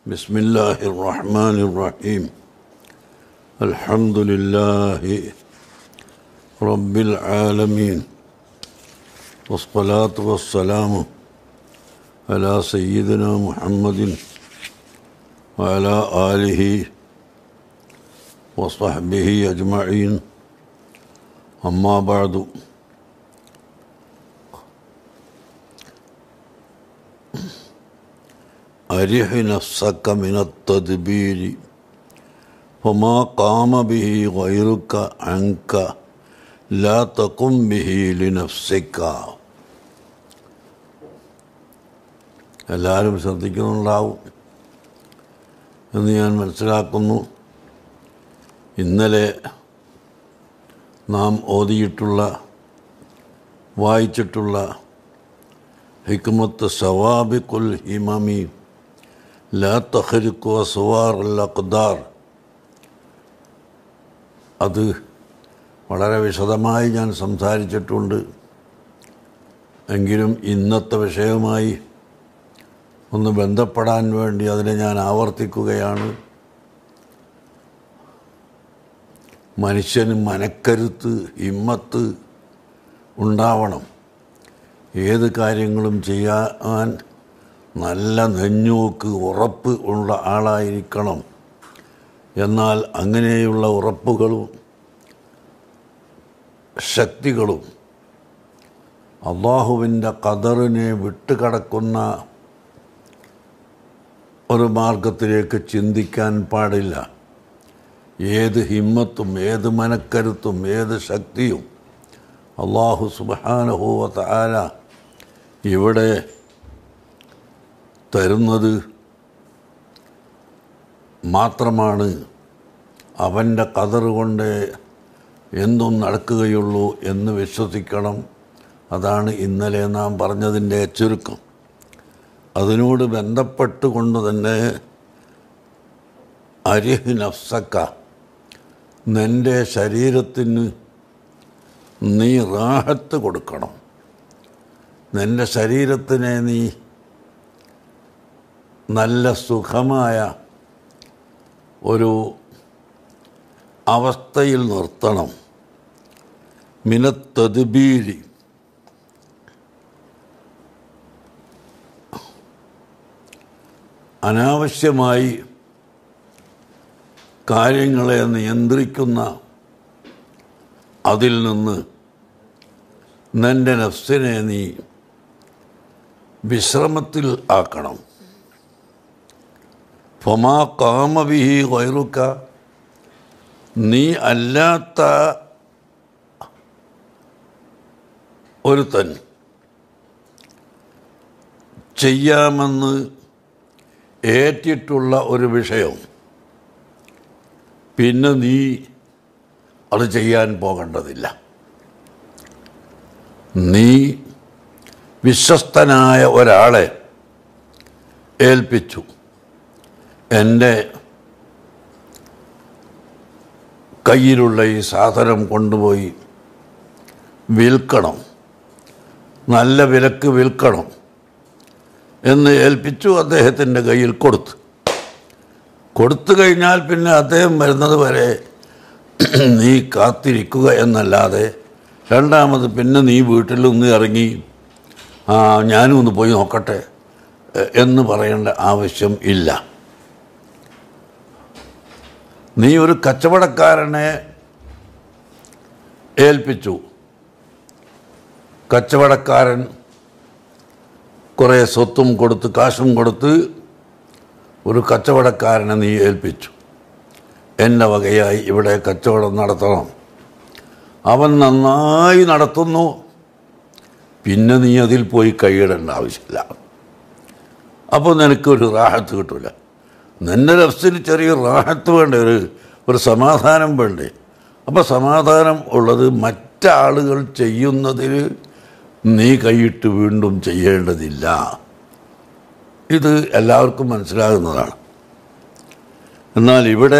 بسم الله الرحمن الرحيم الحمد لله رب العالمين والصلاة والسلام على سيدنا محمد وعلى آله وصحبه أجمعين أما بعد أرح نفسك من التدبير وما قام به غيرك عنك لا تقم به لنفسك എല്ലാവരും ശ്രദ്ധിക്കുന്നുണ്ടാവും എന്ന് ഞാൻ മനസ്സിലാക്കുന്നു ഇന്നലെ നാം ഓതിയിട്ടുള്ള വായിച്ചിട്ടുള്ള ഹിക്മത്ത് സവാബിക്കുൽ ഹിമമി ലാ തഹരിക്കു അസ്വാർ അൽ അഖ്ദാർ അത് വളരെ വിശദമായി ഞാൻ സംസാരിച്ചിട്ടുണ്ട് എങ്കിലും ഇന്നത്തെ വിഷയവുമായി ഒന്ന് ബന്ധപ്പെടാൻ വേണ്ടി അതിനെ ഞാൻ ആവർത്തിക്കുകയാണ് മനുഷ്യന് മനക്കരുത്ത് ഹിമ്മത്ത് ഉണ്ടാവണം ഏത് കാര്യങ്ങളും ചെയ്യാൻ നല്ല നെഞ്ഞോക്ക് ഉറപ്പ് ഉള്ള ആളായിരിക്കണം എന്നാൽ അങ്ങനെയുള്ള ഉറപ്പുകളും ശക്തികളും അള്ളാഹുവിൻ്റെ കതറിനെ വിട്ടുകടക്കുന്ന ഒരു മാർഗത്തിലേക്ക് ചിന്തിക്കാൻ പാടില്ല ഏത് ഹിമ്മത്തും ഏത് മനക്കരുത്തും ഏത് ശക്തിയും അള്ളാഹു സുബാനഹൂവത്ത് ആല ഇവിടെ തരുന്നത് മാത്രമാണ് അവൻ്റെ കതർ കൊണ്ട് എന്തും നടക്കുകയുള്ളൂ എന്ന് വിശ്വസിക്കണം അതാണ് ഇന്നലെ നാം പറഞ്ഞതിൻ്റെ ചുരുക്കം അതിനോട് ബന്ധപ്പെട്ടുകൊണ്ട് തന്നെ അരിഹ് നഫ്സക്ക നിൻ്റെ ശരീരത്തിന് നീ റാഹത്ത് കൊടുക്കണം നിൻ്റെ ശരീരത്തിനെ നീ നല്ല സുഖമായ ഒരു അവസ്ഥയിൽ നിർത്തണം മിനത്തതുബീരി അനാവശ്യമായി കാര്യങ്ങളെ നിയന്ത്രിക്കുന്ന അതിൽ നിന്ന് നിൻ്റെ നഫ്സിനെ നീ വിശ്രമത്തിൽ ആക്കണം ഫമാ കാമവിഹി വൈറുക്ക നീ അല്ലാത്ത ഒരുത്തൻ ചെയ്യാമെന്ന് ഏറ്റിട്ടുള്ള ഒരു വിഷയം പിന്നെ നീ അത് ചെയ്യാൻ പോകേണ്ടതില്ല നീ വിശ്വസ്തനായ ഒരാളെ ഏൽപ്പിച്ചു എൻ്റെ കയ്യിലുള്ള ഈ സാധനം കൊണ്ടുപോയി വിൽക്കണം നല്ല വിലക്ക് വിൽക്കണം എന്ന് ഏൽപ്പിച്ചു അദ്ദേഹത്തിൻ്റെ കയ്യിൽ കൊടുത്തു കൊടുത്തു കഴിഞ്ഞാൽ പിന്നെ അദ്ദേഹം വരുന്നത് വരെ നീ കാത്തിരിക്കുക എന്നല്ലാതെ രണ്ടാമത് പിന്നെ നീ വീട്ടിൽ നിന്ന് ഇറങ്ങി ആ ഞാനും ഒന്ന് പോയി നോക്കട്ടെ എന്ന് പറയേണ്ട ആവശ്യം ഇല്ല നീ ഒരു കച്ചവടക്കാരനെ ഏൽപ്പിച്ചു കച്ചവടക്കാരൻ കുറേ സ്വത്തും കൊടുത്ത് കാശും കൊടുത്ത് ഒരു കച്ചവടക്കാരനെ നീ ഏൽപ്പിച്ചു എന്നെ വകയായി ഇവിടെ കച്ചവടം നടത്തണം അവൻ നന്നായി നടത്തുന്നു പിന്നെ നീ അതിൽ പോയി കൈയിടേണ്ട ആവശ്യമില്ല അപ്പോൾ നിനക്കൊരു റാഹത്ത് കിട്ടില്ല നിന്റെ നഫ്സിന് ചെറിയ റാഹത്ത് വേണ്ടേ ഒരു ഒരു സമാധാനം വേണ്ടേ അപ്പോൾ സമാധാനം ഉള്ളത് മറ്റാളുകൾ ചെയ്യുന്നതിൽ നീ കൈയിട്ട് വീണ്ടും ചെയ്യേണ്ടതില്ല ഇത് എല്ലാവർക്കും മനസ്സിലാകുന്നതാണ് എന്നാൽ ഇവിടെ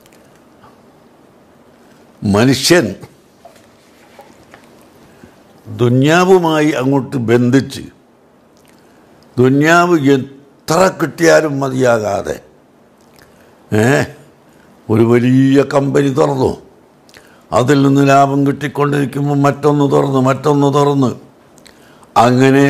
മനുഷ്യൻ ദുന്യാവുമായി അങ്ങോട്ട് ബന്ധിച്ച് ദുന്യാവ് എത്ര കിട്ടിയാലും മതിയാകാതെ ഏ ഒരു വലിയ കമ്പനി തുറന്നു അതിൽ നിന്ന് ലാഭം കിട്ടിക്കൊണ്ടിരിക്കുമ്പോൾ മറ്റൊന്ന് തുറന്ന് മറ്റൊന്ന് തുറന്ന് അങ്ങനെ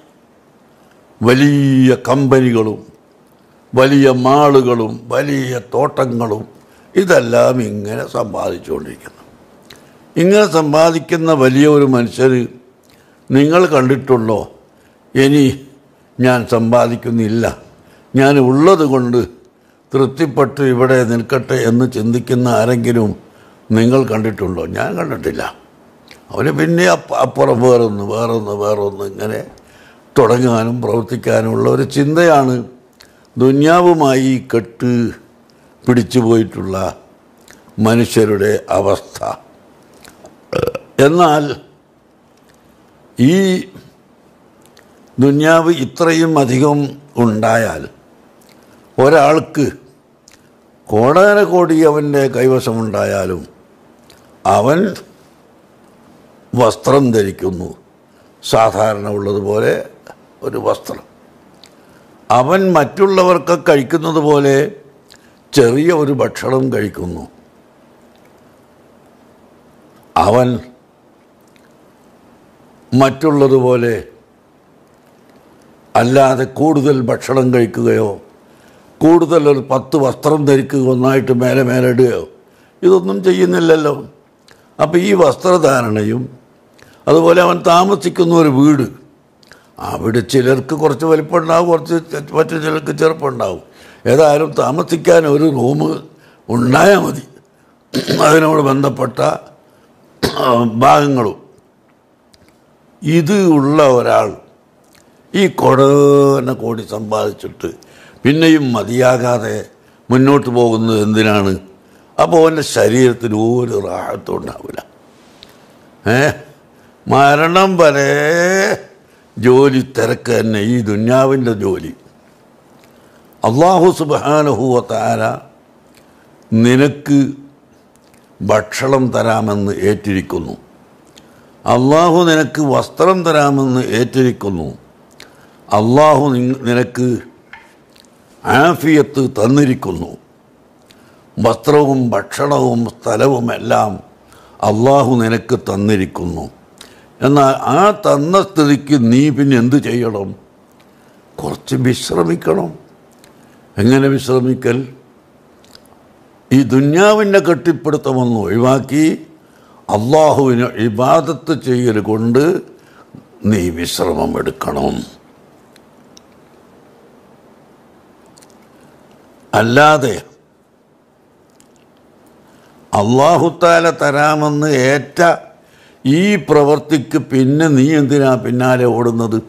വലിയ കമ്പനികളും വലിയ മാളുകളും വലിയ തോട്ടങ്ങളും ഇതെല്ലാം ഇങ്ങനെ സമ്പാദിച്ചുകൊണ്ടിരിക്കുന്നു ഇങ്ങനെ സമ്പാദിക്കുന്ന വലിയ ഒരു മനുഷ്യർ നിങ്ങൾ കണ്ടിട്ടുള്ളോ ഇനി ഞാൻ സമ്പാദിക്കുന്നില്ല ഞാൻ ഉള്ളത് കൊണ്ട് തൃപ്തിപ്പെട്ട് ഇവിടെ നിൽക്കട്ടെ എന്ന് ചിന്തിക്കുന്ന ആരെങ്കിലും നിങ്ങൾ കണ്ടിട്ടുണ്ടോ ഞാൻ കണ്ടിട്ടില്ല അവന് പിന്നെ അപ്പ- അപ്പുറം വേറൊന്ന് വേറൊന്ന് വേറൊന്ന് ഇങ്ങനെ തുടങ്ങാനും പ്രവർത്തിക്കാനുമുള്ള ഒരു ചിന്തയാണ് ദുന്യാവുമായി കെട്ട് പിടിച്ചു പോയിട്ടുള്ള മനുഷ്യരുടെ അവസ്ഥ എന്നാൽ ഈ ദുന്യാവ് ഇത്രയും അധികം ഉണ്ടായാൽ ഒരാൾക്ക് കോടാനകോടി അവൻ്റെ കൈവശമുണ്ടായാലും അവൻ വസ്ത്രം ധരിക്കുന്നു സാധാരണ ഉള്ളതുപോലെ ഒരു വസ്ത്രം അവൻ മറ്റുള്ളവർക്ക് കഴിക്കുന്നത് പോലെ ചെറിയ ഒരു ഭക്ഷണം കഴിക്കുന്നു അവൻ മറ്റുള്ളതുപോലെ അല്ലാതെ കൂടുതൽ ഭക്ഷണം കഴിക്കുകയോ കൂടുതൽ ഒരു പത്ത് വസ്ത്രം ധരിക്കുക ഒന്നായിട്ട് മേലെ മേലെ ഇടുകയോ ഇതൊന്നും ചെയ്യുന്നില്ലല്ലോ അപ്പോൾ ഈ വസ്ത്രധാരണയും അതുപോലെ അവൻ താമസിക്കുന്ന ഒരു വീട് അവിടെ ചിലർക്ക് കുറച്ച് വലിപ്പമുണ്ടാവും കുറച്ച് ചെ- മറ്റു ചിലർക്ക് ചെറുപ്പമുണ്ടാവും ഏതായാലും താമസിക്കാൻ ഒരു റൂം ഉണ്ടായാൽ മതി അതിനോട് ബന്ധപ്പെട്ട ആ, ഭാഗങ്ങളും ഇത് ഉള്ള ഒരാൾ ഈ കൊടന കോടി സമ്പാദിച്ചിട്ട് പിന്നെയും മതിയാകാതെ മുന്നോട്ട് പോകുന്നത് എന്തിനാണ് അപ്പോൾ അവൻ്റെ ശരീരത്തിന് ഒരു റാഹത്തും ഉണ്ടാവില്ല ഏ മരണം വരെ ജോലി തിരക്ക് തന്നെ ഈ ദുന്യാവിൻ്റെ ജോലി അള്ളാഹു സുബാനഹുവ താര നിനക്ക് ഭക്ഷണം തരാമെന്ന് ഏറ്റിരിക്കുന്നു അള്ളാഹു നിനക്ക് വസ്ത്രം തരാമെന്ന് ഏറ്റിരിക്കുന്നു അള്ളാഹു നിൻ- നിനക്ക് ആഫിയത്ത് തന്നിരിക്കുന്നു വസ്ത്രവും ഭക്ഷണവും സ്ഥലവും എല്ലാം അള്ളാഹു നിനക്ക് തന്നിരിക്കുന്നു എന്നാൽ ആ തന്ന സ്ഥിതിക്ക് നീ പിന്നെ എന്ത് ചെയ്യണം കുറച്ച് വിശ്രമിക്കണം എങ്ങനെ വിശ്രമിക്കൽ ഈ ദുന്യാവിൻ്റെ കെട്ടിപ്പിടുത്തമൊന്നും ഒഴിവാക്കി അള്ളാഹുവിന് ഇബാദത്ത് ചെയ്യൽ കൊണ്ട് നീ വിശ്രമം എടുക്കണം അല്ലാതെ അള്ളാഹുത്താല തരാമെന്ന് ഏറ്റ ഈ പ്രവൃത്തിക്ക് പിന്നെ നീ എന്തിനാ പിന്നാലെ ഓടുന്നത്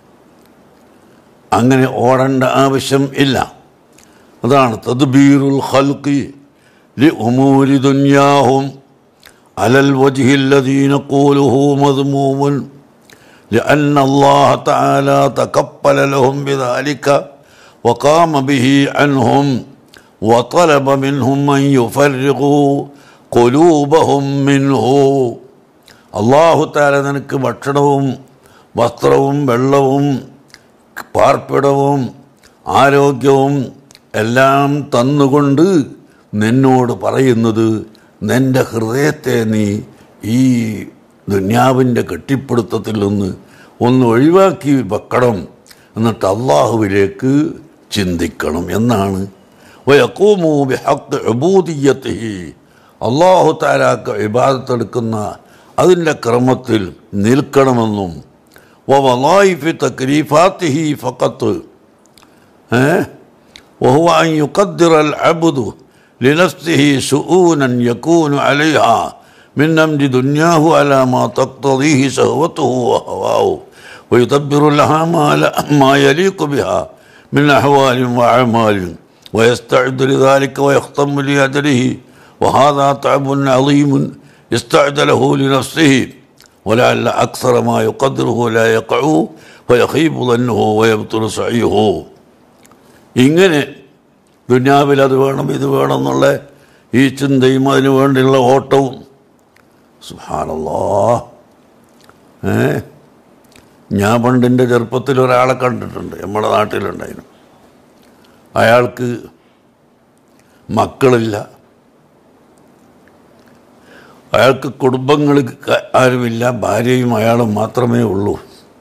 അങ്ങനെ ഓടേണ്ട ആവശ്യം ഇല്ല അതാണ് തദ്ബീറുൽ ഖൽഖി ലി ഉമൂരി ദുനിയാഹും അലൽ വജ്ഹി نقوله مذموم لأن الله تعالى تكفل لهم بذلك وقام به عنهم وطلب منهم أن يفرغوا قلوبهم منه അള്ളാഹു താല നിനക്ക് ഭക്ഷണവും വസ്ത്രവും വെള്ളവും പാർപ്പിടവും ആരോഗ്യവും എല്ലാം തന്നുകൊണ്ട് നിന്നോട് പറയുന്നത് നിന്റെ ഹൃദയത്തെ നീ ഈ ദുന്യാവിൻ്റെ കെട്ടിപ്പിടുത്തത്തിൽ നിന്ന് ഒന്ന് ഒഴിവാക്കി വെക്കണം എന്നിട്ട് അള്ളാഹുവിലേക്ക് ചിന്തിക്കണം എന്നാണ് വയക്കൂമു ബിഹക്ക് അബൂദിയത്തിഹി അള്ളാഹു താലാക്ക് ഇബാദത്തെടുക്കുന്ന അതിൻ്റെ ക്രമത്തിൽ നിൽക്കണമെന്നും വലായിഫി തക്രീഫാത്തിഹി ഫക്കത്ത് ഏ وهو أن يقدر العبد لنفسه شؤونا يكون عليها من أمر دنياه على ما تقتضيه شهوته وهواه ويدبر لها ما, ما يليق بها من أحوال وأعمال ويستعد لذلك ويختم لأجله وهذا تعب عظيم يستعد له لنفسه ولعل أكثر ما يقدره لا يقع فيخيب ظنه ويبطل سعيه ഇങ്ങനെ ദുന്യാവിൽ അത് വേണം ഇത് വേണം എന്നുള്ള ഈ ചിന്തയും അതിനു വേണ്ടിയുള്ള ഓട്ടവും സുഹാനല്ലോ ഏ ഞാൻ പണ്ടിൻ്റെ ചെറുപ്പത്തിൽ ഒരാളെ കണ്ടിട്ടുണ്ട് നമ്മുടെ നാട്ടിലുണ്ടായിരുന്നു അയാൾക്ക് മക്കളില്ല അയാൾക്ക് കുടുംബങ്ങൾ ആരുമില്ല ഭാര്യയും അയാളും മാത്രമേ ഉള്ളൂ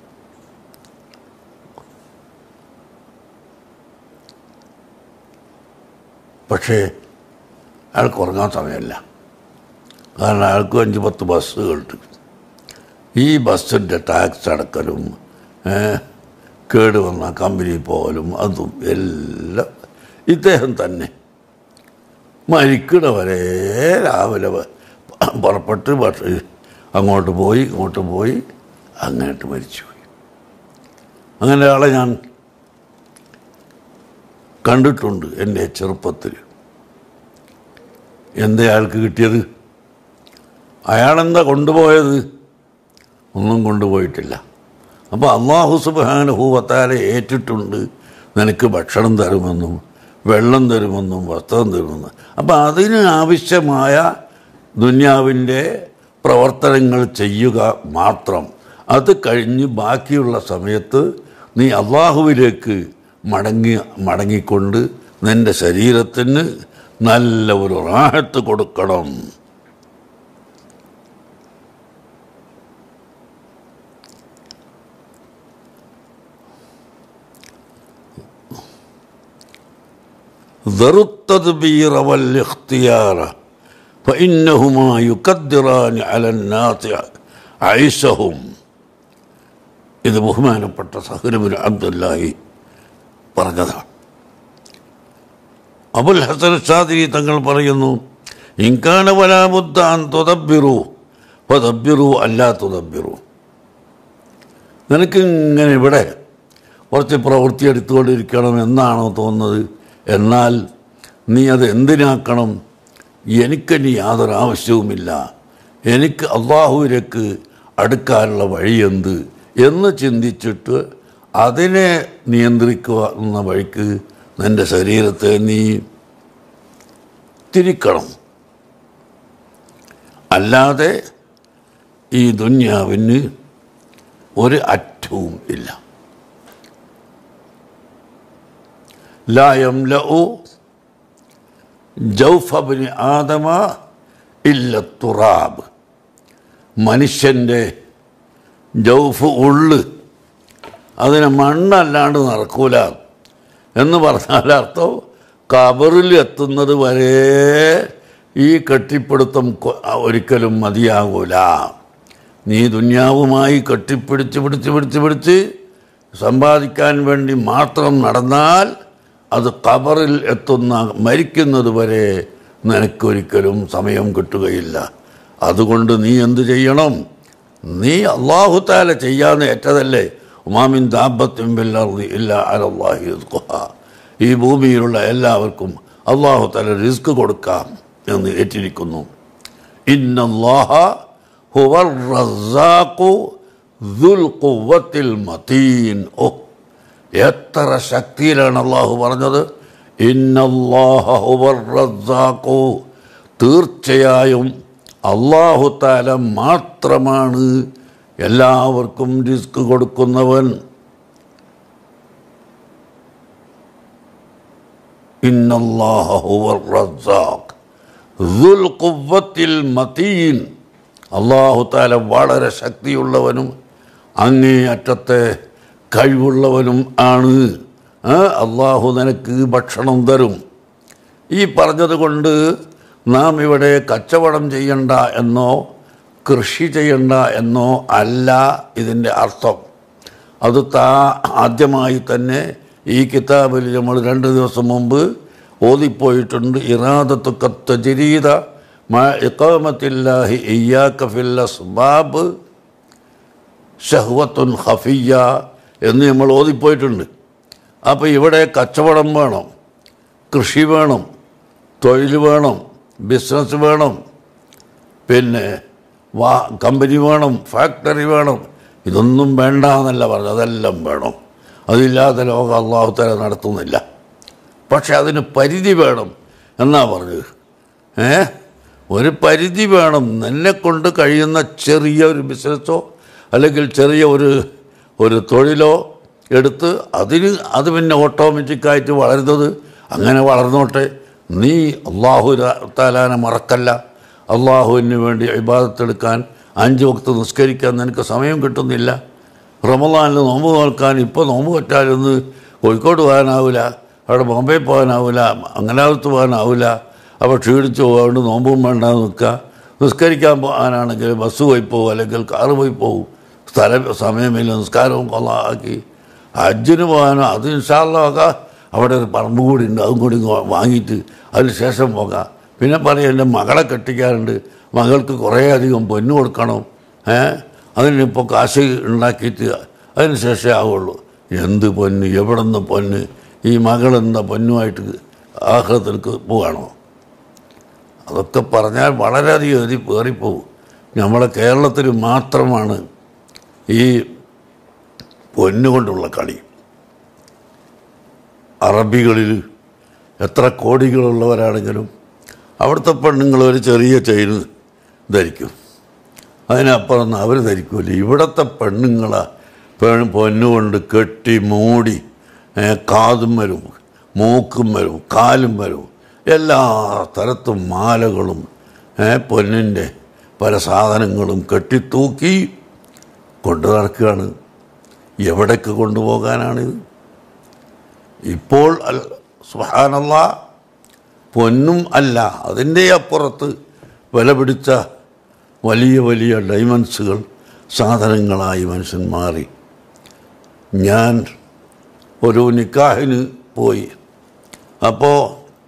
പക്ഷേ അയാൾക്ക് ഉറങ്ങാൻ സമയമല്ല കാരണം അയാൾക്കും അഞ്ച് പത്ത് ബസ്സുകളുണ്ട് ഈ ബസ്സിൻ്റെ ടാക്സ് അടക്കലും ഏ, കേട് വന്ന കമ്പനി പോകലും അതും എല്ലാം ഇദ്ദേഹം തന്നെ മരിക്കണ വരെ രാവിലെ വ- പുറപ്പെട്ട് ബസ് അങ്ങോട്ട് പോയി ഇങ്ങോട്ട് പോയി അങ്ങോട്ട് മരിച്ചുപോയി അങ്ങനെ ഒരാളെ ഞാൻ കണ്ടിട്ടുണ്ട് എൻ്റെ ചെറുപ്പത്തിൽ എന്താ അയാൾക്ക് കിട്ടിയത് അയാളെന്താ കൊണ്ടുപോയത് ഒന്നും കൊണ്ടുപോയിട്ടില്ല അപ്പോൾ അള്ളാഹു സുബാനുഭൂവത്താലെ ഏറ്റിട്ടുണ്ട് നിനക്ക് ഭക്ഷണം തരുമെന്നും വെള്ളം തരുമെന്നും വസ്ത്രം തരുമെന്നും അപ്പം അതിന് ആവശ്യമായ ദുന്യാവിൻ്റെ പ്രവർത്തനങ്ങൾ ചെയ്യുക മാത്രം അത് കഴിഞ്ഞ് ബാക്കിയുള്ള സമയത്ത് നീ അള്ളാഹുവിലേക്ക് മടങ്ങി മടങ്ങിക്കൊണ്ട് നിൻ്റെ ശരീരത്തിന് നല്ല ഒരു റാഹത്ത് കൊടുക്കണം ذروا التدبير والاختيار فإنهما يقدران على الناس عيسهم ഇത് ബഹുമാനപ്പെട്ട സഹരബിൻ അബ്ദുല്ലാഹി പറഞ്ഞതാണ് അബുൽ ഹസൻ ഷാദിരി തങ്ങൾ പറയുന്നു ഇൻകാന വലാബുദ്ദാൻ തുതബിറു തുതബിറു അല്ലാ തുതബിറു നിനക്ക് ഇങ്ങനെ ഇവിടെ കുറച്ച് പ്രവൃത്തി എടുത്തുകൊണ്ടിരിക്കണം എന്നാണോ തോന്നുന്നത് എന്നാൽ നീ അത് എന്തിനാക്കണം എനിക്കിനി യാതൊരു ആവശ്യവുമില്ല എനിക്ക് അള്ളാഹുവിലേക്ക് അടുക്കാനുള്ള വഴിയെന്ത് എന്ന് ചിന്തിച്ചിട്ട് അതിനെ നിയന്ത്രിക്കുക എന്ന വഴിക്ക് നിൻ്റെ ശരീരത്തെ നീ തിരിക്കണം അല്ലാതെ ഈ ദുന്യാവിന് ഒരു അറ്റവും ഇല്ല لا يملأ جوف ابن ആദമ ഇല്ല തുറാബ് മനുഷ്യൻ്റെ ജൗഫ് ഉള്ള് അതിന് മണ്ണല്ലാണ്ട് നടക്കൂല എന്ന് പറഞ്ഞാൽ അർത്ഥം കബറിൽ എത്തുന്നത് വരെ ഈ കെട്ടിപ്പിടുത്തം കൊ- ഒരിക്കലും മതിയാകൂല നീ ദുന്യാവുമായി കെട്ടിപ്പിടിച്ച് പിടിച്ച് പിടിച്ച് പിടിച്ച് സമ്പാദിക്കാൻ വേണ്ടി മാത്രം നടന്നാൽ അത് ഖബറിൽ എത്തുന്ന മരിക്കുന്നത് വരെ നിനക്കൊരിക്കലും സമയം കിട്ടുകയില്ല അതുകൊണ്ട് നീ എന്തു ചെയ്യണം നീ അള്ളാഹു താല ചെയ്യാന്ന് ഏറ്റതല്ലേ ഉമാമിൻ ദാബത്തിൻ ബില്ലർദി ഇല്ല അലല്ലാഹി റിസ്ഖുഹാ. ഈ ഭൂമിയിലുള്ള എല്ലാവർക്കും അള്ളാഹു താല റിസ്ക് കൊടുക്കാം എന്ന് ഏറ്റിരിക്കുന്നു ഇന്നല്ലാഹ ഹുവർ റസാഖു ദുൽ ഖുവ്വത്തിൽ മതീൻ ഓ എത്ര ശക്തിയിലാണ് അള്ളാഹു പറഞ്ഞത് ഇന്നല്ലാഹ ഹുവർ റസാഖു തീർച്ചയായും അള്ളാഹു താല മാത്രമാണ് എല്ലാവർക്കും റിസ്ക് കൊടുക്കുന്നവൻ ഇന്നല്ലാഹ ഹുവർ റസാഖ് ദുൽ ഖുവ്വത്തിൽ മതീൻ അള്ളാഹു താല വളരെ ശക്തിയുള്ളവനും അങ്ങേയറ്റത്തെ കഴിവുള്ളവനും ആണ് ആ, അള്ളാഹു നിനക്ക് ഭക്ഷണം തരും ഈ പറഞ്ഞത് കൊണ്ട് നാം ഇവിടെ കച്ചവടം ചെയ്യണ്ട എന്നോ കൃഷി ചെയ്യണ്ട എന്നോ അല്ല ഇതിൻ്റെ അർത്ഥം അത് താ ആദ്യമായി തന്നെ ഈ കിതാബിൽ നമ്മൾ രണ്ട് ദിവസം മുമ്പ് ഓതിപ്പോയിട്ടുണ്ട് ഇറാദത്തു തജരീദ മാ ഇഖാമത്തില്ലാഹി ഇയ്യാക ഫിൽ അസ്ബാബ് ഷഹ്വത്തുൻ ഹഫിയ എന്ന് നമ്മൾ ഓതിപ്പോയിട്ടുണ്ട് അപ്പോൾ ഇവിടെ കച്ചവടം വേണം കൃഷി വേണം തൊഴിൽ വേണം ബിസിനസ് വേണം പിന്നെ വാ കമ്പനി വേണം ഫാക്ടറി വേണം ഇതൊന്നും വേണ്ട എന്നല്ല പറഞ്ഞത് അതെല്ലാം വേണം അതില്ലാതെ ലോകം അള്ളാഹുത്തല നടത്തുന്നില്ല പക്ഷെ അതിന് പരിധി വേണം എന്നാ പറഞ്ഞത് ഏ ഒരു പരിധി വേണം നിന്നെ കൊണ്ട് കഴിയുന്ന ചെറിയ ഒരു ബിസിനസ്സോ അല്ലെങ്കിൽ ചെറിയ ഒരു ഒരു തൊഴിലോ എടുത്ത് അതിന് അത് പിന്നെ ഓട്ടോമാറ്റിക്കായിട്ട് വളരുന്നത് അങ്ങനെ വളർന്നോട്ടെ നീ അള്ളാഹു താലാനെ മറക്കല്ല അള്ളാഹുവിന് വേണ്ടി ഇബാദത്തെടുക്കാൻ അഞ്ച് വക്ത് നിസ്കരിക്കാൻ നിനക്ക് സമയം കിട്ടുന്നില്ല റമദാനിൽ നോമ്പ് നോക്കാൻ ഇപ്പോൾ നോമ്പ് പറ്റാലൊന്ന് കോഴിക്കോട് പോകാനാവില്ല അവിടെ ബോംബെ പോകാനാവില്ല അങ്ങനാവത്ത് പോകാനാവില്ല അപ്പോൾ ക്ഷീണിച്ച് പോകാണ്ട് നോമ്പും വേണ്ട നിൽക്കുക നിസ്കരിക്കാൻ പോകാനാണെങ്കിൽ ബസ് പോയി പോകും അല്ലെങ്കിൽ കാറ് പോയി പോകും സ്ഥലം സമയമില്ല നിസ്കാരവും കൊള്ളാക്കി ഹജ്ജിന് പോകാനോ അത് ഇൻഷാള്ളൊക്കെ അവിടെ ഒരു പറമ്പ് കൂടി ഉണ്ട് അതും കൂടി ഇങ്ങ് വാങ്ങിയിട്ട് അതിന് ശേഷം പോകാം പിന്നെ പറയും എൻ്റെ മകളെ കെട്ടിക്കാറുണ്ട് മകൾക്ക് കുറേ അധികം പൊന്നു കൊടുക്കണം ഏ അതിനിപ്പോൾ കാശ് ഉണ്ടാക്കിയിട്ട് അതിന് ശേഷമേ ആവുള്ളൂ എന്ത് പൊന്ന് എവിടെ നിന്ന് പൊന്ന് ഈ മകൾ എന്താ പൊന്നുമായിട്ട് ആഹ്ലത്തിലേക്ക് പോവാണോ അതൊക്കെ പറഞ്ഞാൽ വളരെയധികം എതി കയറിപ്പോവും നമ്മളെ കേരളത്തിൽ മാത്രമാണ് ഈ പൊന്നുകൊണ്ടുള്ള കളി അറബികളിൽ എത്ര കോടികളുള്ളവരാണെങ്കിലും അവിടുത്തെ പെണ്ണുങ്ങൾ ഒരു ചെറിയ ചെയിൻ ധരിക്കും അതിനപ്പുറം അവർ ധരിക്കൂല ഇവിടുത്തെ പെണ്ണുങ്ങളെ പെൺ പൊന്നുകൊണ്ട് കെട്ടി മൂടി ഏ, കാതും വരും മൂക്കും വരും കാലും വരും എല്ലാ സ്ഥലത്തും മാലകളും ഏ, പൊന്നിൻ്റെ പല സാധനങ്ങളും കെട്ടിത്തൂക്കി കൊണ്ടു നടക്കുകയാണ് എവിടേക്ക് കൊണ്ടുപോകാനാണിത് ഇപ്പോൾ അൽ സുഹാനല്ല പൊന്നും അല്ല അതിൻ്റെ അപ്പുറത്ത് വില പിടിച്ച വലിയ വലിയ ഡയമണ്ട്സുകൾ സാധനങ്ങളായി മനുഷ്യൻ മാറി ഞാൻ ഒരു നിക്കാഹിന് പോയി അപ്പോൾ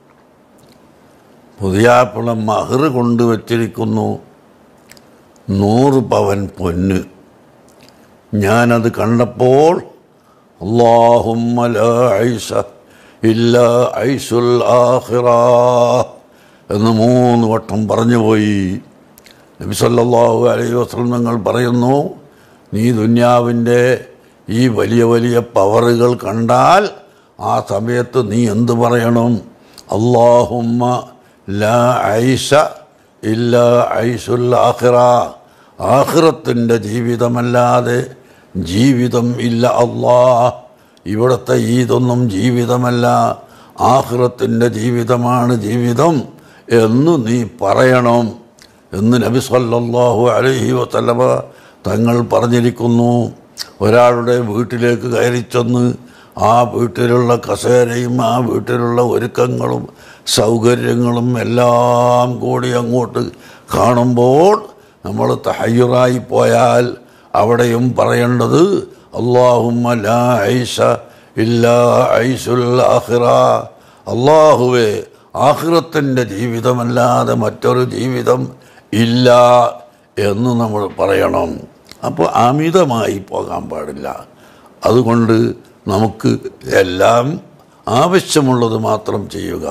പുതിയാപ്പിള മഹർ കൊണ്ടുവച്ചിരിക്കുന്നു നൂറ് പവൻ പൊന്ന് ഞാനത് കണ്ടപ്പോൾ അള്ളാഹുമ്മ ലാ ഐസ ഇല്ല ഐസുൽ ആഖിറ എന്ന് മൂന്ന് വട്ടം പറഞ്ഞു പോയി നബി സല്ലല്ലാഹു അലൈഹി വസല്ലം തങ്ങൾ പറയുന്നു നീ ദുന്യാവിൻ്റെ ഈ വലിയ വലിയ പവറുകൾ കണ്ടാൽ ആ സമയത്ത് നീ എന്ത് പറയണം അള്ളാഹുമ്മ ലാ ഐസ ഇല്ല ഐസുൽ ആഖിറ ആഖിറത്തിൻ്റെ ജീവിതമല്ലാതെ ജീവിതം ഇല്ല അള്ളാ ഇവിടുത്തെ ഈതൊന്നും ജീവിതമല്ല ആഖിറത്തിൻ്റെ ജീവിതമാണ് ജീവിതം എന്ന് നീ പറയണം എന്ന് നബി സല്ലല്ലാഹു അലൈഹി വസല്ലമ തങ്ങൾ പറഞ്ഞിരിക്കുന്നു ഒരാളുടെ വീട്ടിലേക്ക് കയറി ചെന്ന് ആ വീട്ടിലുള്ള കസേരയും ആ വീട്ടിലുള്ള ഒരുക്കങ്ങളും സൗകര്യങ്ങളും എല്ലാം കൂടി അങ്ങോട്ട് കാണുമ്പോൾ നമ്മൾ തഹയ്യുറായി പോയാൽ അവിടെയും പറയേണ്ടത് അള്ളാഹുമ്മ ലാ ഐസ ഇല്ലാ ഐസുൽ ആഖിറ അള്ളാഹുവേ ആഖിറത്തിൻ്റെ ജീവിതമല്ലാതെ മറ്റൊരു ജീവിതം ഇല്ല എന്ന് നമ്മൾ പറയണം അപ്പോൾ അമിതമായി പോകാൻ പാടില്ല അതുകൊണ്ട് നമുക്ക് എല്ലാം ആവശ്യമുള്ളത് മാത്രം ചെയ്യുക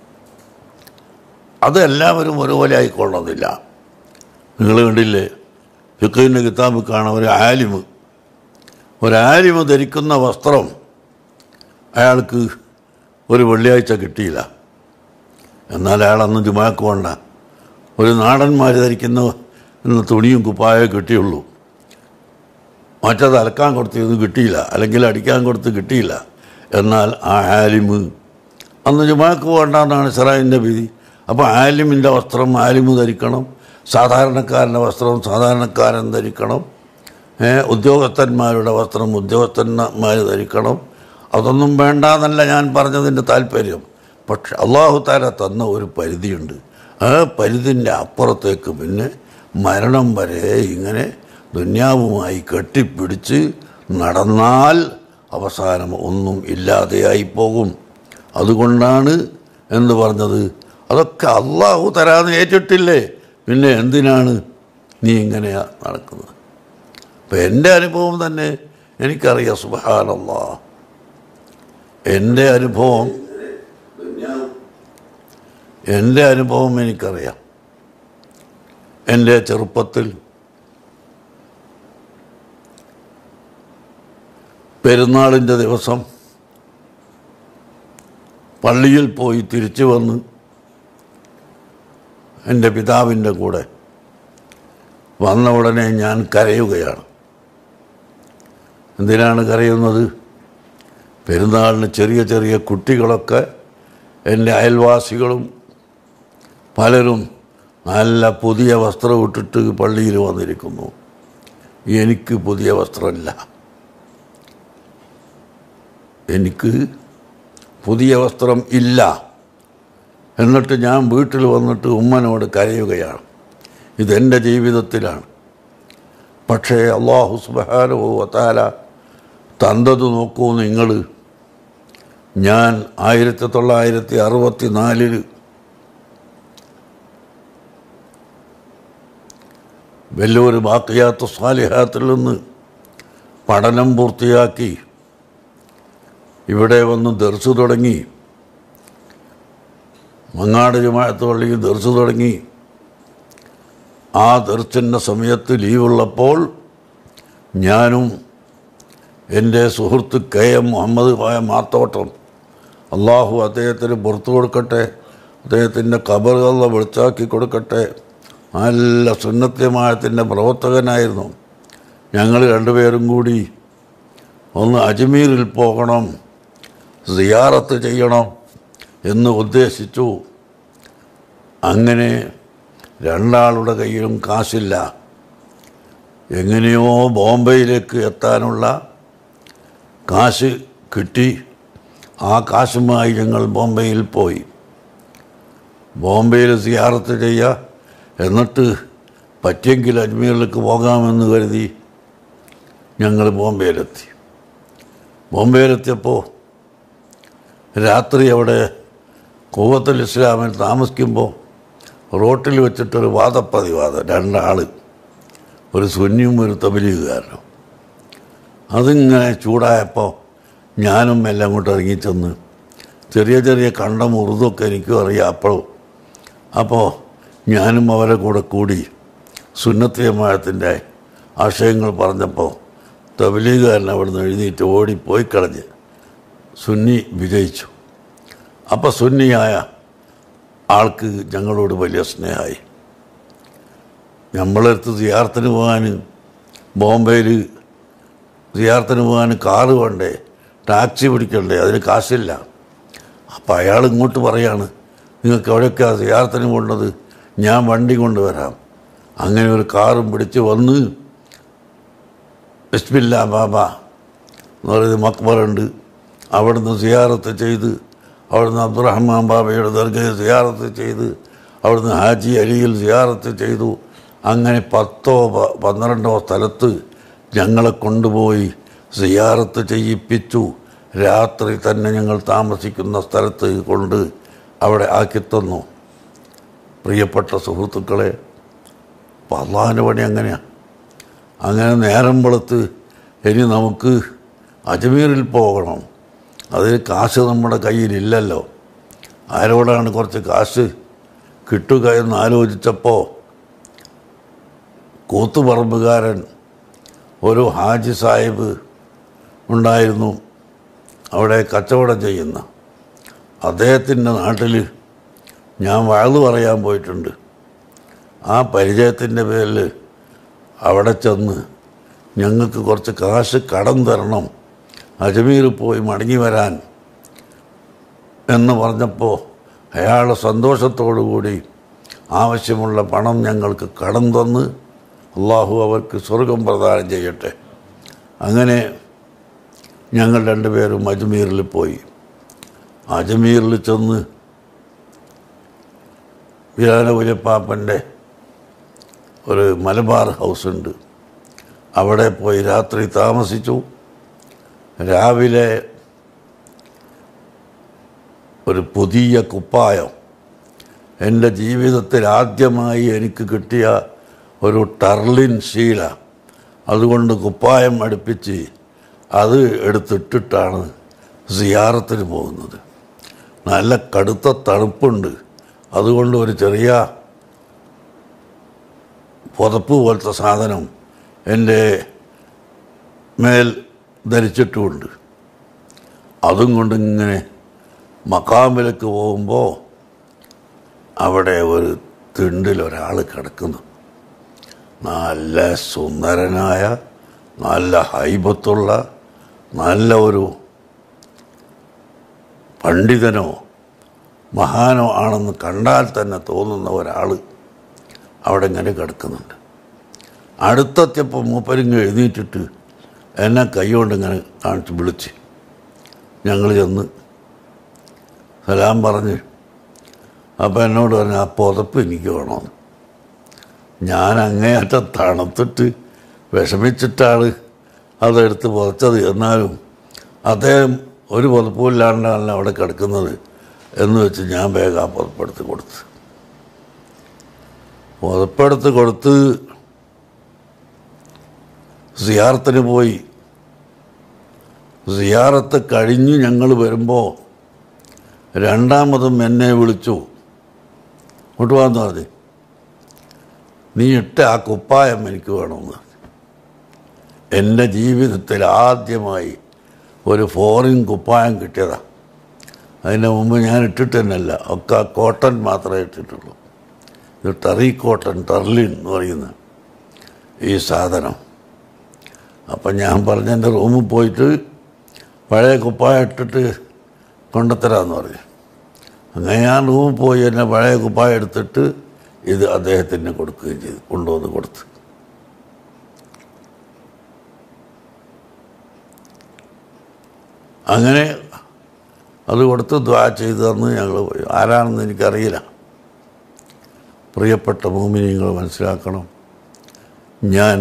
അത് എല്ലാവരും ഒരുപോലെ ആയിക്കൊള്ളുന്നില്ല നിങ്ങൾ കണ്ടില്ലേ ഫിഖിൻ്റെ കിതാബ് കാണാൻ ഒരു ആലിമ് ഒരാലിമ് ധരിക്കുന്ന വസ്ത്രം അയാൾക്ക് ഒരു വെള്ളിയാഴ്ച കിട്ടിയില്ല എന്നാൽ അയാൾ അന്ന് ജുമാക്ക് വേണ്ട ഒരു നാടന്മാർ ധരിക്കുന്ന എന്ന തുണിയും കുപ്പായോ കിട്ടിയുള്ളൂ മറ്റത് അലക്കാൻ കൊടുത്തത് കിട്ടിയില്ല അല്ലെങ്കിൽ അടിക്കാൻ കൊടുത്ത് കിട്ടിയില്ല എന്നാൽ ആ ആലിമ് അന്ന് ജുമാക്ക് വേണ്ടെന്നാണ് സിറായിൻ്റെ വിധി അപ്പോൾ ആലിമിൻ്റെ വസ്ത്രം ആലിമ് ധരിക്കണം സാധാരണക്കാരൻ്റെ വസ്ത്രം സാധാരണക്കാരൻ ധരിക്കണം ഏ, ഉദ്യോഗസ്ഥന്മാരുടെ വസ്ത്രം ഉദ്യോഗസ്ഥന്മാർ ധരിക്കണം അതൊന്നും വേണ്ടാന്നല്ല ഞാൻ പറഞ്ഞതിൻ്റെ താല്പര്യം പക്ഷെ അള്ളാഹു താല തന്ന ഒരു പരിധിയുണ്ട് ആ പരിധിൻ്റെ അപ്പുറത്തേക്ക് പിന്നെ മരണം വരെ ഇങ്ങനെ ദുന്യാവുമായി കെട്ടിപ്പിടിച്ച് നടന്നാൽ അവസാനം ഒന്നും ഇല്ലാതെയായി പോകും അതുകൊണ്ടാണ് എന്ന് പറഞ്ഞത് അതൊക്കെ അള്ളാഹു തരാന്ന് ഏറ്റിട്ടില്ലേ പിന്നെ എന്തിനാണ് നീ ഇങ്ങനെ നടക്കുന്നത് അപ്പം എൻ്റെ അനുഭവം തന്നെ എനിക്കറിയാം സുബഹാനല്ല എൻ്റെ അനുഭവം എൻ്റെ അനുഭവം എനിക്കറിയാം എൻ്റെ ചെറുപ്പത്തിൽ പെരുന്നാളിൻ്റെ ദിവസം പള്ളിയിൽ പോയി തിരിച്ചു വന്ന് എൻ്റെ പിതാവിൻ്റെ കൂടെ വന്ന ഉടനെ ഞാൻ കരയുകയാണ് എന്തിനാണ് കരയുന്നത് പെരുന്നാളിന് ചെറിയ ചെറിയ കുട്ടികളൊക്കെ എൻ്റെ അയൽവാസികളും പലരും നല്ല പുതിയ വസ്ത്രം ഇട്ടിട്ട് പള്ളിയിൽ വന്നിരിക്കുന്നു എനിക്ക് പുതിയ വസ്ത്രമില്ല എനിക്ക് പുതിയ വസ്ത്രം ഇല്ല എന്നിട്ട് ഞാൻ വീട്ടിൽ വന്നിട്ട് ഉമ്മനോട് കരയുകയാണ് ഇതെൻ്റെ ജീവിതത്തിലാണ് പക്ഷേ അള്ളാഹു സുബാനോ താല തന്തത് നോക്കൂ നിങ്ങൾ ഞാൻ ആയിരത്തി തൊള്ളായിരത്തി അറുപത്തി നാലിൽ വെല്ലൂർ ബാക്കിയാത്ത സ്വാലിഹാത്തിൽ നിന്ന് പഠനം പൂർത്തിയാക്കി ഇവിടെ വന്ന് ദർശു തുടങ്ങി മങ്ങാട് ജമാഅത്ത് പള്ളിയിൽ ദർശു തുടങ്ങി ആ ദർശൻ്റെ സമയത്ത് ലീവുള്ളപ്പോൾ ഞാനും എൻ്റെ സുഹൃത്ത് കെ എം മുഹമ്മദ് പായ മാത്തോട്ടം അള്ളാഹു അദ്ദേഹത്തിന് പുറത്തു കൊടുക്കട്ടെ അദ്ദേഹത്തിൻ്റെ കബറുകളെ വെളിച്ചാക്കി കൊടുക്കട്ടെ നല്ല സുന്നത്യമായത്തിൻ്റെ പ്രവർത്തകനായിരുന്നു ഞങ്ങൾ രണ്ടുപേരും കൂടി ഒന്ന് അജ്മീറിൽ പോകണം സിയാറത്ത് ചെയ്യണം എന്ന് ഉദ്ദേശിച്ചു അങ്ങനെ രണ്ടാളുടെ കയ്യിലും കാശില്ല എങ്ങനെയോ ബോംബെയിലേക്ക് എത്താനുള്ള കാശ് കിട്ടി ആ കാശുമായി ഞങ്ങൾ ബോംബെയിൽ പോയി ബോംബെയിൽ സിയാറത്ത് ചെയ്യുക എന്നിട്ട് പറ്റിയെങ്കിൽ അജ്മീറിലേക്ക് പോകാമെന്ന് കരുതി ഞങ്ങൾ ബോംബെയിലെത്തി ബോംബെയിലെത്തിയപ്പോൾ രാത്രി അവിടെ കൂവത്തുൽ ഇസ്ലാമിൽ താമസിക്കുമ്പോൾ റോട്ടിൽ വെച്ചിട്ടൊരു വാദപ്രതിവാദം രണ്ടാൾ ഒരു സുന്നിയും ഒരു തബലീഗുകാരനും അതിങ്ങനെ ചൂടായപ്പോൾ ഞാനും എല്ലാം അങ്ങോട്ട് ഇറങ്ങിച്ചെന്ന് ചെറിയ ചെറിയ കണ്ടം ഉറുതൊക്കെ എനിക്കും അറിയാം അപ്പോഴും അപ്പോൾ ഞാനും അവരെ കൂടെ കൂടി സുന്നത്തിയമാഴത്തിൻ്റെ ആശയങ്ങൾ പറഞ്ഞപ്പോൾ തബലീഗുകാരൻ അവിടുന്ന് എഴുതിയിട്ട് ഓടിപ്പോയി കളഞ്ഞ് സുന്നി വിജയിച്ചു അപ്പോൾ സുന്നിയായ ആൾക്ക് ഞങ്ങളോട് വലിയ സ്നേഹമായി നമ്മളടുത്ത് സിയാർത്തിന് പോകാൻ ബോംബെയിൽ സിയാർത്തിന് പോകാൻ കാറ് വേണ്ടേ ടാക്സി പിടിക്കണ്ടേ അതിന് കാശില്ല അപ്പോൾ അയാൾ ഇങ്ങോട്ട് പറയാണ് നിങ്ങൾക്ക് എവിടെയൊക്കെയാണ് സിയാർത്തിന് കൊണ്ടത് ഞാൻ വണ്ടി കൊണ്ടുവരാം അങ്ങനെ ഒരു കാറും പിടിച്ച് വന്ന് ബിസ്മില്ല ബാബ എന്ന് പറയുന്നത് മക്ബറുണ്ട് അവിടുന്ന് സിയാറത്ത് ചെയ്ത് അവിടുന്ന് അബ്ദുറഹ്മാൻ ബാബയുടെ ദർഗയെ സിയാറത്ത് ചെയ്ത് അവിടുന്ന് ഹാജി അലിയിൽ സിയാറത്ത് ചെയ്തു അങ്ങനെ പത്തോ പ- പന്ത്രണ്ടോ സ്ഥലത്ത് ഞങ്ങളെ കൊണ്ടുപോയി സിയാറത്ത് ചെയ്യിപ്പിച്ചു രാത്രി തന്നെ ഞങ്ങൾ താമസിക്കുന്ന സ്ഥലത്ത് കൊണ്ട് അവിടെ ആക്കിത്തന്നു പ്രിയപ്പെട്ട സുഹൃത്തുക്കളെ അപ്പം അള്ളാഹിൻ്റെ പണി അങ്ങനെയാണ് അങ്ങനെ നേരം വെളുത്ത് ഇനി നമുക്ക് അജ്മീറിൽ പോകണം അതിന് കാശ് നമ്മുടെ കയ്യിലില്ലല്ലോ ആരോടാണ് കുറച്ച് കാശ് കിട്ടുക എന്ന് ആലോചിച്ചപ്പോൾ കൂത്തുപറമ്പുകാരൻ ഒരു ഹാജി സാഹിബ് ഉണ്ടായിരുന്നു അവിടെ കച്ചവടം ചെയ്യുന്ന അദ്ദേഹത്തിൻ്റെ നാട്ടിൽ ഞാൻ വാഴ്ന്നു പറയാൻ പോയിട്ടുണ്ട് ആ പരിചയത്തിൻ്റെ പേരിൽ അവിടെ ചെന്ന് ഞങ്ങൾക്ക് കുറച്ച് കാശ് കടം തരണം അജ്മീർ പോയി മടങ്ങി വരാൻ എന്ന് പറഞ്ഞപ്പോൾ അയാൾ സന്തോഷത്തോടു കൂടി ആവശ്യമുള്ള പണം ഞങ്ങൾക്ക് കടം തന്ന് അള്ളാഹു അവർക്ക് സ്വർഗം പ്രദാനം ചെയ്യട്ടെ അങ്ങനെ ഞങ്ങൾ രണ്ടുപേരും അജ്മീറിൽ പോയി അജ്മീറിൽ ചെന്ന് വീരാനപുരപ്പാപ്പൻ്റെ ഒരു മലബാർ ഹൗസ് ഉണ്ട് അവിടെ പോയി രാത്രി താമസിച്ചു രാവിലെ ഒരു പുതിയ കുപ്പായം എൻ്റെ ജീവിതത്തിൽ ആദ്യമായി എനിക്ക് കിട്ടിയ ഒരു ടർലിൻ ശീല അതുകൊണ്ട് കുപ്പായം അടുപ്പിച്ച് അത് എടുത്തിട്ടിട്ടാണ് സിയാറത്തിന് പോകുന്നത് നല്ല കടുത്ത തണുപ്പുണ്ട് അതുകൊണ്ട് ഒരു ചെറിയ പുതപ്പ് പോലത്തെ സാധനം എൻ്റെ മേൽ ധരിച്ചിട്ടുമുണ്ട് അതും കൊണ്ട് ഇങ്ങനെ മക്കാമിലേക്ക് പോകുമ്പോൾ അവിടെ ഒരു തിണ്ടിൽ ഒരാൾ കിടക്കുന്നു നല്ല സുന്ദരനായ നല്ല ഹൈബത്തുള്ള നല്ല ഒരു പണ്ഡിതനോ മഹാനോ ആണെന്ന് കണ്ടാൽ തന്നെ തോന്നുന്ന ഒരാൾ അവിടെ ഇങ്ങനെ കിടക്കുന്നുണ്ട് അടുത്തെത്തിയപ്പോൾ മൂപ്പരിങ്ങ് എഴുന്നേറ്റിട്ട് എന്നെ കൈകൊണ്ട് ഇങ്ങനെ കാണിച്ച് വിളിച്ച് ഞങ്ങൾ ചെന്ന് സലാം പറഞ്ഞ് അപ്പോൾ എന്നോട് പറഞ്ഞു ആ പുതപ്പ് എനിക്ക് വേണമെന്ന് ഞാൻ അങ്ങേയറ്റം തണുത്തിട്ട് വിഷമിച്ചിട്ടാണ് അതെടുത്ത് പുതച്ചത് എന്നാലും അദ്ദേഹം ഒരു പുതപ്പുമില്ലാണ്ടാണ് അവിടെ കിടക്കുന്നത് എന്ന് വെച്ച് ഞാൻ വേഗം ആ പുതപ്പെടുത്ത് കൊടുത്ത് പുതപ്പെടുത്ത് കൊടുത്ത് സിയാറത്തിന് പോയി സിയാറത്ത് കഴിഞ്ഞ് ഞങ്ങൾ വരുമ്പോൾ രണ്ടാമതും എന്നെ വിളിച്ചു ഇങ്ങോട്ട് വന്നു പറഞ്ഞു നീ ഇട്ട ആ കുപ്പായം എനിക്ക് വേണമെന്ന് എൻ്റെ ജീവിതത്തിൽ ആദ്യമായി ഒരു ഫോറിൻ കുപ്പായം കിട്ടിയതാ അതിന് മുമ്പ് ഞാൻ ഇട്ടിട്ട് തന്നെയല്ല ഒക്കെ കോട്ടൺ മാത്രമേ ഇട്ടിട്ടുള്ളൂ ഇത് ടെറി കോട്ടൺ ടെർലിൻ എന്ന് പറയുന്ന ഈ സാധനം അപ്പം ഞാൻ പറഞ്ഞ എൻ്റെ റൂമിൽ പോയിട്ട് പഴയ കുപ്പായം ഇട്ടിട്ട് കൊണ്ടുത്തരാമെന്ന് പറഞ്ഞു അങ്ങനെ ഞാൻ റൂമിൽ പോയി എന്നെ പഴയ കുപ്പായം എടുത്തിട്ട് ഇത് അദ്ദേഹത്തിന് കൊടുക്കുകയും ചെയ്തു കൊണ്ടുവന്ന് കൊടുത്ത് അങ്ങനെ അത് കൊടുത്ത് ദ്വാ ചെയ്തു തന്ന് ഞങ്ങൾ പോയി ആരാണെന്ന് എനിക്കറിയില്ല പ്രിയപ്പെട്ട മോമിനിങ്ങൾ മനസ്സിലാക്കണം ഞാൻ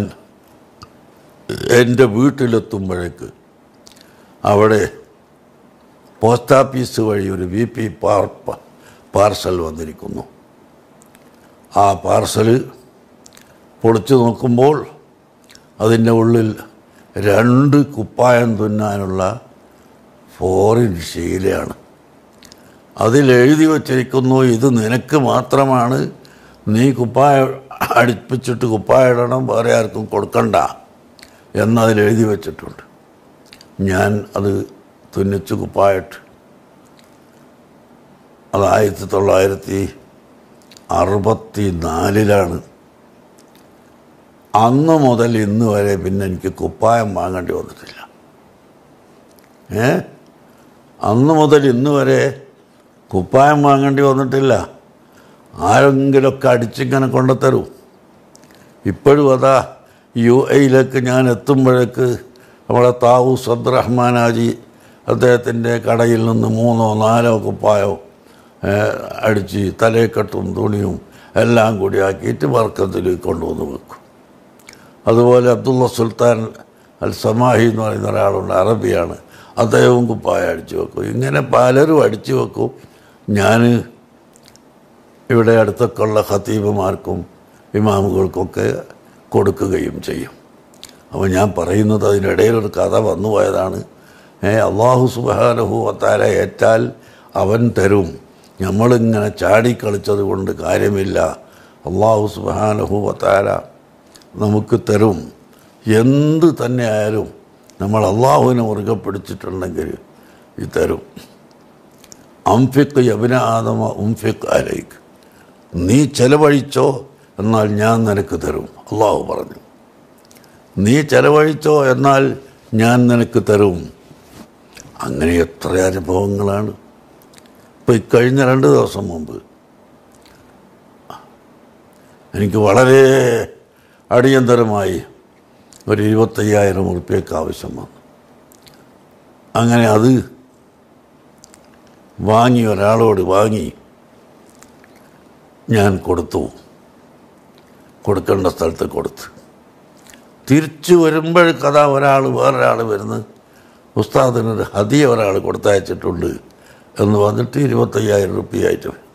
എൻ്റെ വീട്ടിലെത്തുമ്പോഴേക്ക് അവിടെ പോസ്റ്റ് ഓഫീസ് വഴി ഒരു വി പി പാർ പാർസൽ വന്നിരിക്കുന്നു ആ പാർസൽ പൊളിച്ചു നോക്കുമ്പോൾ അതിൻ്റെ ഉള്ളിൽ രണ്ട് കുപ്പായം തുന്നാനുള്ള ഫോറിൻ ശീലയാണ് അതിൽ എഴുതി വച്ചിരിക്കുന്നു ഇത് നിനക്ക് മാത്രമാണ് നീ കുപ്പായ അടുപ്പിച്ചിട്ട് കുപ്പായ ഇടണം വേറെ ആർക്കും കൊടുക്കണ്ട എന്നതിൽ എഴുതി വച്ചിട്ടുണ്ട് ഞാൻ അത് തുന്നിച്ച് കുപ്പായിട്ട് അത് ആയിരത്തി തൊള്ളായിരത്തി അറുപത്തി നാലിലാണ് അന്ന് മുതൽ ഇന്ന് വരെ പിന്നെ എനിക്ക് കുപ്പായം വാങ്ങേണ്ടി വന്നിട്ടില്ല ഏ അന്ന് മുതൽ ഇന്ന് വരെ കുപ്പായം വാങ്ങേണ്ടി വന്നിട്ടില്ല ആരെങ്കിലുമൊക്കെ അടിച്ചിങ്ങനെ കൊണ്ടുത്തരൂ ഇപ്പോഴും അതാ യു എയിലേക്ക് ഞാൻ എത്തുമ്പോഴേക്ക് നമ്മളെ താവൂസ് അബ്ദുറഹ്മാനാജി അദ്ദേഹത്തിൻ്റെ കടയിൽ നിന്ന് മൂന്നോ നാലോ കുപ്പായോ ഏഹ്, അടിച്ച് തലയെക്കെട്ടും തുണിയും എല്ലാം കൂടി ആക്കിയിട്ട് വർക്കത്തിൽ കൊണ്ടുവന്ന് വെക്കും അതുപോലെ അബ്ദുള്ള സുൽത്താൻ അൽ സമാഹി എന്ന് പറയുന്ന ഒരാളുണ്ട് അറബിയാണ് അദ്ദേഹവും കുപ്പായ അടിച്ചു വെക്കും ഇങ്ങനെ പലരും അടിച്ചു വെക്കും ഞാൻ ഇവിടെ അടുത്തൊക്കെ ഉള്ള ഖത്തീബുമാർക്കും ഇമാമുകൾക്കൊക്കെ കൊടുക്കുകയും ചെയ്യും അപ്പോൾ ഞാൻ പറയുന്നത് അതിനിടയിലൊരു കഥ വന്നു പോയതാണ് ഏ അള്ളാഹു സുബാനഹു വത്താല ഏറ്റാൽ അവൻ തരും നമ്മളിങ്ങനെ ചാടിക്കളിച്ചത് കൊണ്ട് കാര്യമില്ല അള്ളാഹു സുബാനഹു വത്താല നമുക്ക് തരും എന്ത് തന്നെ ആയാലും നമ്മൾ അള്ളാഹുവിനെ മുറുകെ പിടിച്ചിട്ടുണ്ടെങ്കിൽ ഈ തരും അംഫിക്ക് യബിന ആദമ ഉംഫിക്ക് അലൈക്ക് നീ ചെലവഴിച്ചോ എന്നാൽ ഞാൻ നിനക്ക് തരും അള്ളാഹു പറഞ്ഞു നീ ചെലവഴിച്ചോ എന്നാൽ ഞാൻ നിനക്ക് തരും അങ്ങനെ എത്ര അനുഭവങ്ങളാണ് ഇപ്പം ഇക്കഴിഞ്ഞ രണ്ട് ദിവസം മുമ്പ് എനിക്ക് വളരെ അടിയന്തരമായി ഒരു ഇരുപത്തയ്യായിരം ഉറുപ്പ്യക്ക് ആവശ്യം വന്നു അങ്ങനെ അത് വാങ്ങി ഒരാളോട് വാങ്ങി ഞാൻ കൊടുത്തു കൊടുക്കേണ്ട സ്ഥലത്ത് കൊടുത്ത് തിരിച്ചു വരുമ്പോഴേക്ക് അതാ ഒരാൾ വേറൊരാൾ വരുന്ന് ഉസ്താദിനൊരു ഹതിയ ഒരാൾ കൊടുത്തയച്ചിട്ടുണ്ട് എന്ന് വന്നിട്ട് ഇരുപത്തയ്യായിരം റുപ്യയായിട്ട് വരും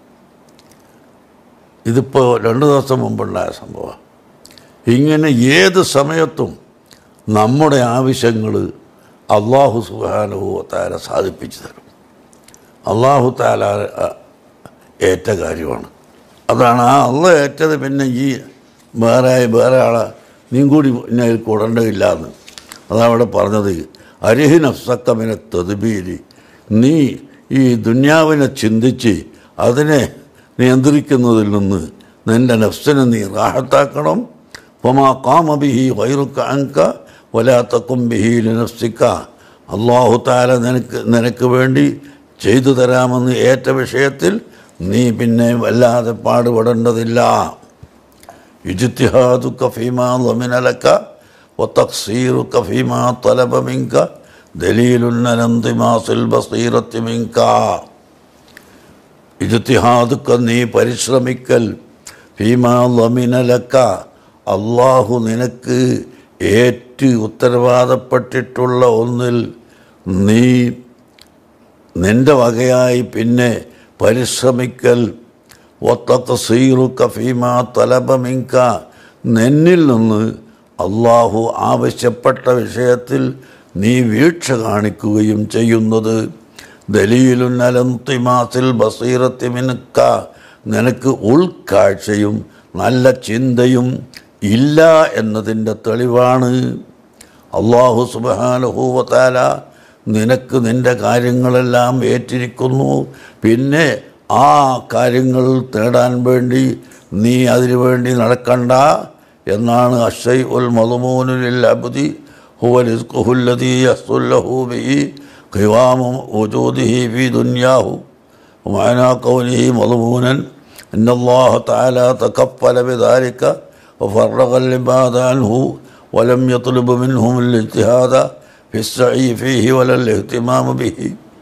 ഇതിപ്പോൾ രണ്ട് ദിവസം മുമ്പുണ്ടായ സംഭവം ഇങ്ങനെ ഏത് സമയത്തും നമ്മുടെ ആവശ്യങ്ങൾ അള്ളാഹു സുബാനുഹു താര സാധിപ്പിച്ചു തരും അള്ളാഹു താല ഏറ്റ കാര്യമാണ് അതാണ് ആ അള്ള ഏറ്റത് പിന്നെ ഈ വേറെ വേറെ ആളെ നീ കൂടി പിന്നെ അതിൽ കൂടേണ്ടതില്ല എന്ന് അതവിടെ പറഞ്ഞത് അരിഹി നഫ്സക്കമിനെ തെതുബീരി നീ ഈ ദുന്യാവിനെ ചിന്തിച്ച് അതിനെ നിയന്ത്രിക്കുന്നതിൽ നിന്ന് നിൻ്റെ നഫ്സിനെ നീ റാഹത്താക്കണം പൊമാ കാമബിഹി വൈറുക്ക അങ്ക വലാത്തക്കും ബിഹീലി നഫ്സിക്ക അള്ളാഹു താല നിനക്ക് നിനക്ക് വേണ്ടി ചെയ്തു തരാമെന്ന് ഏറ്റ വിഷയത്തിൽ നീ പിന്നെ വല്ലാതെ പാടുപെടേണ്ടതില്ല ഇജ്തിഹാദുക ഫീമാ ളമിനലക വതഖ്സീറുക ഫീമാ തലബ മിൻക ദലീലുൻ അലന്തിമാസിൽ ബസീറത്തി മിൻക ഇജ്തിഹാദുക നീ പരിശ്രമിക്കൽ ഫീമാ ളമിനലക അള്ളാഹു നിനക്ക് ഏറ്റ് ഉത്തരവാദപ്പെട്ടിട്ടുള്ള ഒന്നിൽ നീ നിന്റെ വകയായി പിന്നെ പരിശ്രമിക്കൽ ഒത്തക്കസീറു കഫീമ തലബമിങ്ക നിന്നിൽ നിന്ന് അള്ളാഹു ആവശ്യപ്പെട്ട വിഷയത്തിൽ നീ വീഴ്ച കാണിക്കുകയും ചെയ്യുന്നത് ദലീലുൻ അലന്തിമാസിൽ ബസീറത്തി മിനുക്ക നിനക്ക് ഉൾക്കാഴ്ചയും നല്ല ചിന്തയും ഇല്ല എന്നതിൻ്റെ തെളിവാണ് അള്ളാഹു സുബാനുഭൂവത്താല നിനക്ക് നിന്റെ കാര്യങ്ങളെല്ലാം ഏറ്റിരിക്കുന്നു പിന്നെ ആ കാര്യങ്ങൾ തേടാൻ വേണ്ടി നീ അതിനു വേണ്ടി നടക്കണ്ട എന്നാണ് അഷൈ ഉൽ മധുമൂനുലിൽ അബുദി ഹുവലിസ്കുഹുല്ലദീ യസ്തുല്ലഹു ബിഹി ഖിവാമു വജൂദിഹി ഫി ദുനിയാഹു ومعنى قوله مضمونا إن الله تعالى تكفل بذلك وفرغ العباد عنه ولم يطلب منهم الاجتهاد في السعي فيه ولا الاهتمام به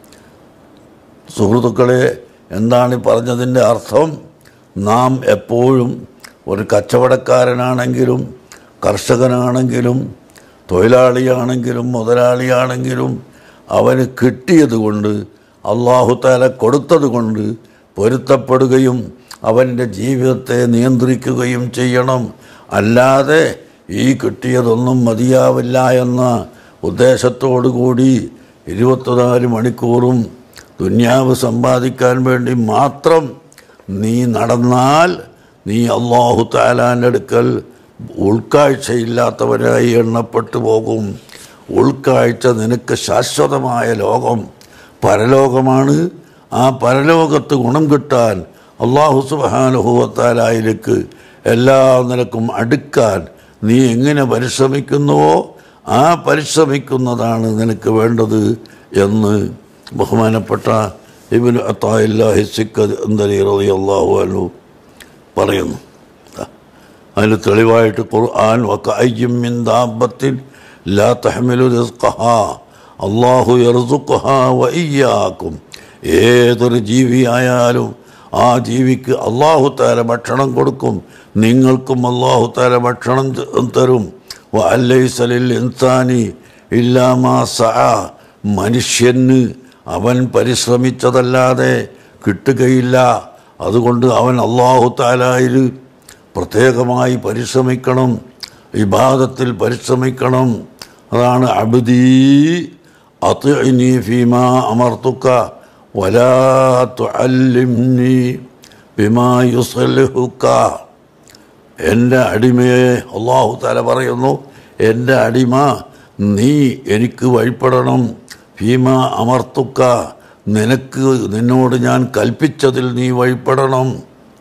സുഹൃത്തുക്കളെ എന്താണ് ഈ പറഞ്ഞതിൻ്റെ അർത്ഥം നാം എപ്പോഴും ഒരു കച്ചവടക്കാരനാണെങ്കിലും കർഷകനാണെങ്കിലും തൊഴിലാളിയാണെങ്കിലും മുതലാളിയാണെങ്കിലും അവന് കിട്ടിയത് കൊണ്ട് അള്ളാഹുത്താല കൊടുത്തത് കൊണ്ട് പൊരുത്തപ്പെടുകയും അവൻ്റെ ജീവിതത്തെ നിയന്ത്രിക്കുകയും ചെയ്യണം അല്ലാതെ ഈ കിട്ടിയതൊന്നും മതിയാവില്ല എന്ന ഉദ്ദേശത്തോടു കൂടി ഇരുപത്തിനാല് മണിക്കൂറും ദുന്യാവ് സമ്പാദിക്കാൻ വേണ്ടി മാത്രം നീ നടന്നാൽ നീ അള്ളാഹു താലാൻ്റെ അടുക്കൽ ഉൾക്കാഴ്ചയില്ലാത്തവരായി എണ്ണപ്പെട്ടു പോകും ഉൾക്കാഴ്ച നിനക്ക് ശാശ്വതമായ ലോകം പരലോകമാണ് ആ പരലോകത്ത് ഗുണം കിട്ടാൻ അള്ളാഹു സുബാനുഭവത്താലായിലേക്ക് എല്ലാ നിലക്കും അടുക്കാൻ നീ എങ്ങനെ പരിശ്രമിക്കുന്നുവോ ആ പരിശ്രമിക്കുന്നതാണ് നിനക്ക് വേണ്ടത് എന്ന് ബഹുമാനപ്പെട്ട ഇബിന് അത്തായില്ലാഹി സിക്കത് എന്തലി റതി അള്ളാഹു അനു പറയുന്നു അതിന് തെളിവായിട്ട് ഖുർആൻ വക്കയ്യും മിൻ ദാബത്തിൻ ലാ തഹ്മിലു റിസ്ഖഹ അള്ളാഹു യർസുഖഹ വയ്യാക്കും ഏതൊരു ജീവിയായാലും ആ ജീവിക്ക് അള്ളാഹു താല ഭക്ഷണം കൊടുക്കും നിങ്ങൾക്കും അള്ളാഹു താല ഭക്ഷണം ത- തരും അല്ലൈസലിൽ ഇൻസാനി ഇല്ലാമാ സഅ മനുഷ്യന് അവൻ പരിശ്രമിച്ചതല്ലാതെ കിട്ടുകയില്ല അതുകൊണ്ട് അവൻ അള്ളാഹു താലായിൽ പ്രത്യേകമായി പരിശ്രമിക്കണം വിവാദത്തിൽ പരിശ്രമിക്കണം അതാണ് അബുദീ അത്ഇനി ഫീമാ അമർത്തുക്ക വലാ തുഅല്ലിംനി ബിമാ യുസ്ലിഹുക്ക എൻ്റെ അടിമയെ അള്ളാഹു താല പറയുന്നു എൻ്റെ അടിമ നീ എനിക്ക് വഴിപ്പെടണം ഭീമ അമർത്തുക്ക നിനക്ക് നിന്നോട് ഞാൻ കൽപ്പിച്ചതിൽ നീ വഴിപ്പെടണം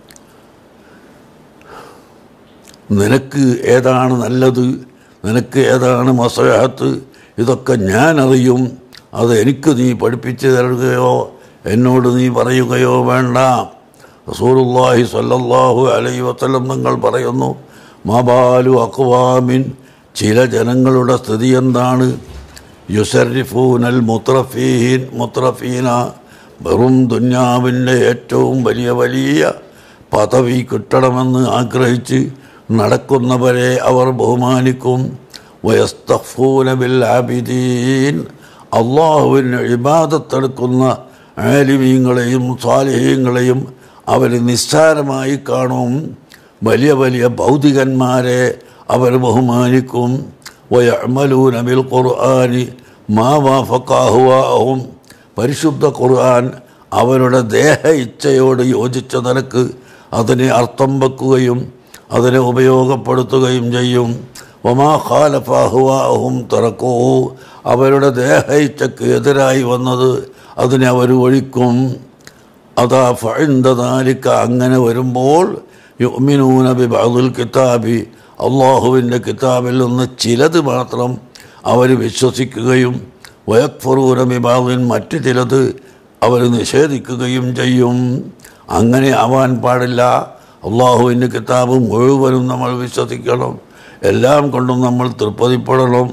നിനക്ക് ഏതാണ് നല്ലത് നിനക്ക് ഏതാണ് മസഹത്ത് ഇതൊക്കെ ഞാൻ അറിയും അത് എനിക്ക് നീ പഠിപ്പിച്ചു തരുകയോ എന്നോട് നീ പറയുകയോ വേണ്ട റസൂലുള്ളാഹി സ്വല്ലല്ലാഹു അലൈഹി വസല്ലം നിങ്ങൾ പറയുന്നു മബാലു അക്വാമിൻ ചില ജനങ്ങളുടെ സ്ഥിതി എന്താണ് യുസരിഫൂനൽ മുത്രഫീൻ മുത്രഫീന വെറും ദുന്യാവിൻ്റെ ഏറ്റവും വലിയ വലിയ പദവി കിട്ടണമെന്ന് ആഗ്രഹിച്ച് നടക്കുന്നവരെ അവർ ബഹുമാനിക്കും വയസ്തഫൂന ബിൽ ആബിദീൻ അള്ളാഹുവിന് ഇബാദത്തെടുക്കുന്ന ആലിമീങ്ങളെയും സ്വാലിഹീങ്ങളെയും അവർ നിസ്സാരമായി കാണും വലിയ വലിയ ഭൗതികന്മാരെ അവർ ബഹുമാനിക്കും വയഅമലൂന ബിൽ ഖുർആനി മാ വാഫക്കാഹുവാഹും പരിശുദ്ധ ഖുർആൻ അവരുടെ ദേഹ ഇച്ഛയോട് യോജിച്ച നിലക്ക് അതിനെ അർത്ഥം വെക്കുകയും അതിനെ ഉപയോഗപ്പെടുത്തുകയും ചെയ്യും ഒമാ ഖാലഫാഹുവാഹും തുറക്കൂ അവരുടെ ദേഹ ഇച്ഛക്ക് എതിരായി വന്നത് അതിനെ അവർ ഒഴിക്കും അതാ ഫഴിന്തതാലിക്ക അങ്ങനെ വരുമ്പോൾ യുമിനൂന ബി ബഅദുൽ കിതാബി അള്ളാഹുവിൻ്റെ കിതാബിൽ നിന്ന് ചിലത് മാത്രം അവർ വിശ്വസിക്കുകയും വയക്ഫറൂര വിഭാഗൻ മറ്റ് ചിലത് അവർ നിഷേധിക്കുകയും ചെയ്യും അങ്ങനെ ആവാൻ പാടില്ല അള്ളാഹുവിൻ്റെ കിതാബ് മുഴുവനും നമ്മൾ വിശ്വസിക്കണം എല്ലാം കൊണ്ടും നമ്മൾ തൃപ്തിപ്പെടണം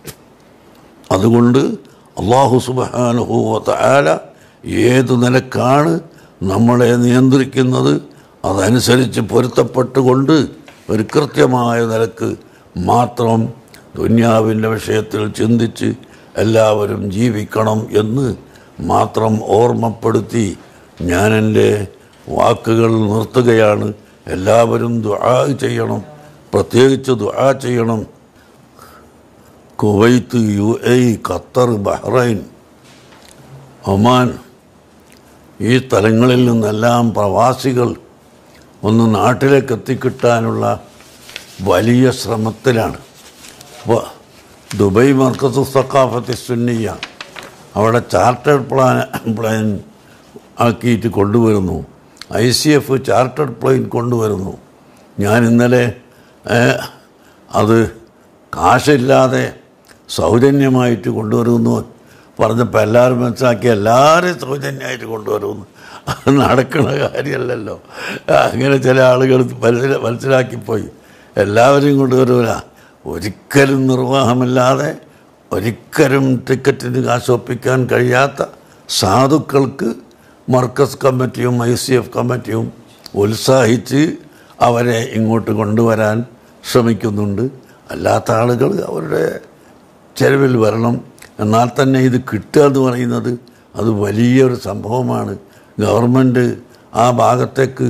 അതുകൊണ്ട് അള്ളാഹു സുബാനുഭൂവത്ത ആല ഏത് നിലക്കാണ് നമ്മളെ നിയന്ത്രിക്കുന്നത് അതനുസരിച്ച് പൊരുത്തപ്പെട്ടുകൊണ്ട് ഒരു കൃത്യമായ നിലക്ക് മാത്രം ദുന്യാവിൻ്റെ വിഷയത്തിൽ ചിന്തിച്ച് എല്ലാവരും ജീവിക്കണം എന്ന് മാത്രം ഓർമ്മപ്പെടുത്തി ഞാൻ എൻ്റെ വാക്കുകൾ നിർത്തുകയാണ് എല്ലാവരും ദുആ ചെയ്യണം പ്രത്യേകിച്ച് ദുആ ചെയ്യണം Kuwait U A Qatar Bahrain Oman ഈ സ്ഥലങ്ങളിൽ നിന്നെല്ലാം പ്രവാസികൾ ഒന്ന് നാട്ടിലേക്ക് എത്തിക്കിട്ടാനുള്ള വലിയ ശ്രമത്തിലാണ് അപ്പോൾ ദുബൈ മർക്കസ് സക്കാഫത്തി സുന്നിയ അവിടെ ചാർട്ടേഡ് പ്ലാൻ പ്ലെയിൻ ആക്കിയിട്ട് കൊണ്ടുവരുന്നു I C F chartered plane കൊണ്ടുവരുന്നു ഞാൻ ഇന്നലെ ഏഹ്, അത് കാശില്ലാതെ സൗജന്യമായിട്ട് കൊണ്ടുവരുമെന്ന് പറഞ്ഞപ്പോൾ എല്ലാവരും മനസ്സിലാക്കി എല്ലാവരെയും സൗജന്യമായിട്ട് കൊണ്ടുവരുമെന്ന് അത് നടക്കുന്ന കാര്യമല്ലല്ലോ അങ്ങനെ ചില ആളുകൾ മനസ്സില മനസ്സിലാക്കിപ്പോയി എല്ലാവരെയും കൊണ്ടുവരൂല ഒരിക്കലും നിർവാഹമില്ലാതെ ഒരിക്കലും ടിക്കറ്റിന് കാശ് ഒപ്പിക്കാൻ കഴിയാത്ത സാധുക്കൾക്ക് മർക്കസ് കമ്മിറ്റിയും ഐ സി എഫ് കമ്മിറ്റിയും ഉത്സാഹിച്ച് അവരെ ഇങ്ങോട്ട് കൊണ്ടുവരാൻ ശ്രമിക്കുന്നുണ്ട് അല്ലാത്ത ആളുകൾ അവരുടെ ചെലവിൽ വരണം എന്നാൽ തന്നെ ഇത് കിട്ടുക എന്ന് പറയുന്നത് അത് വലിയൊരു സംഭവമാണ് ഗവൺമെൻറ് ആ ഭാഗത്തേക്ക്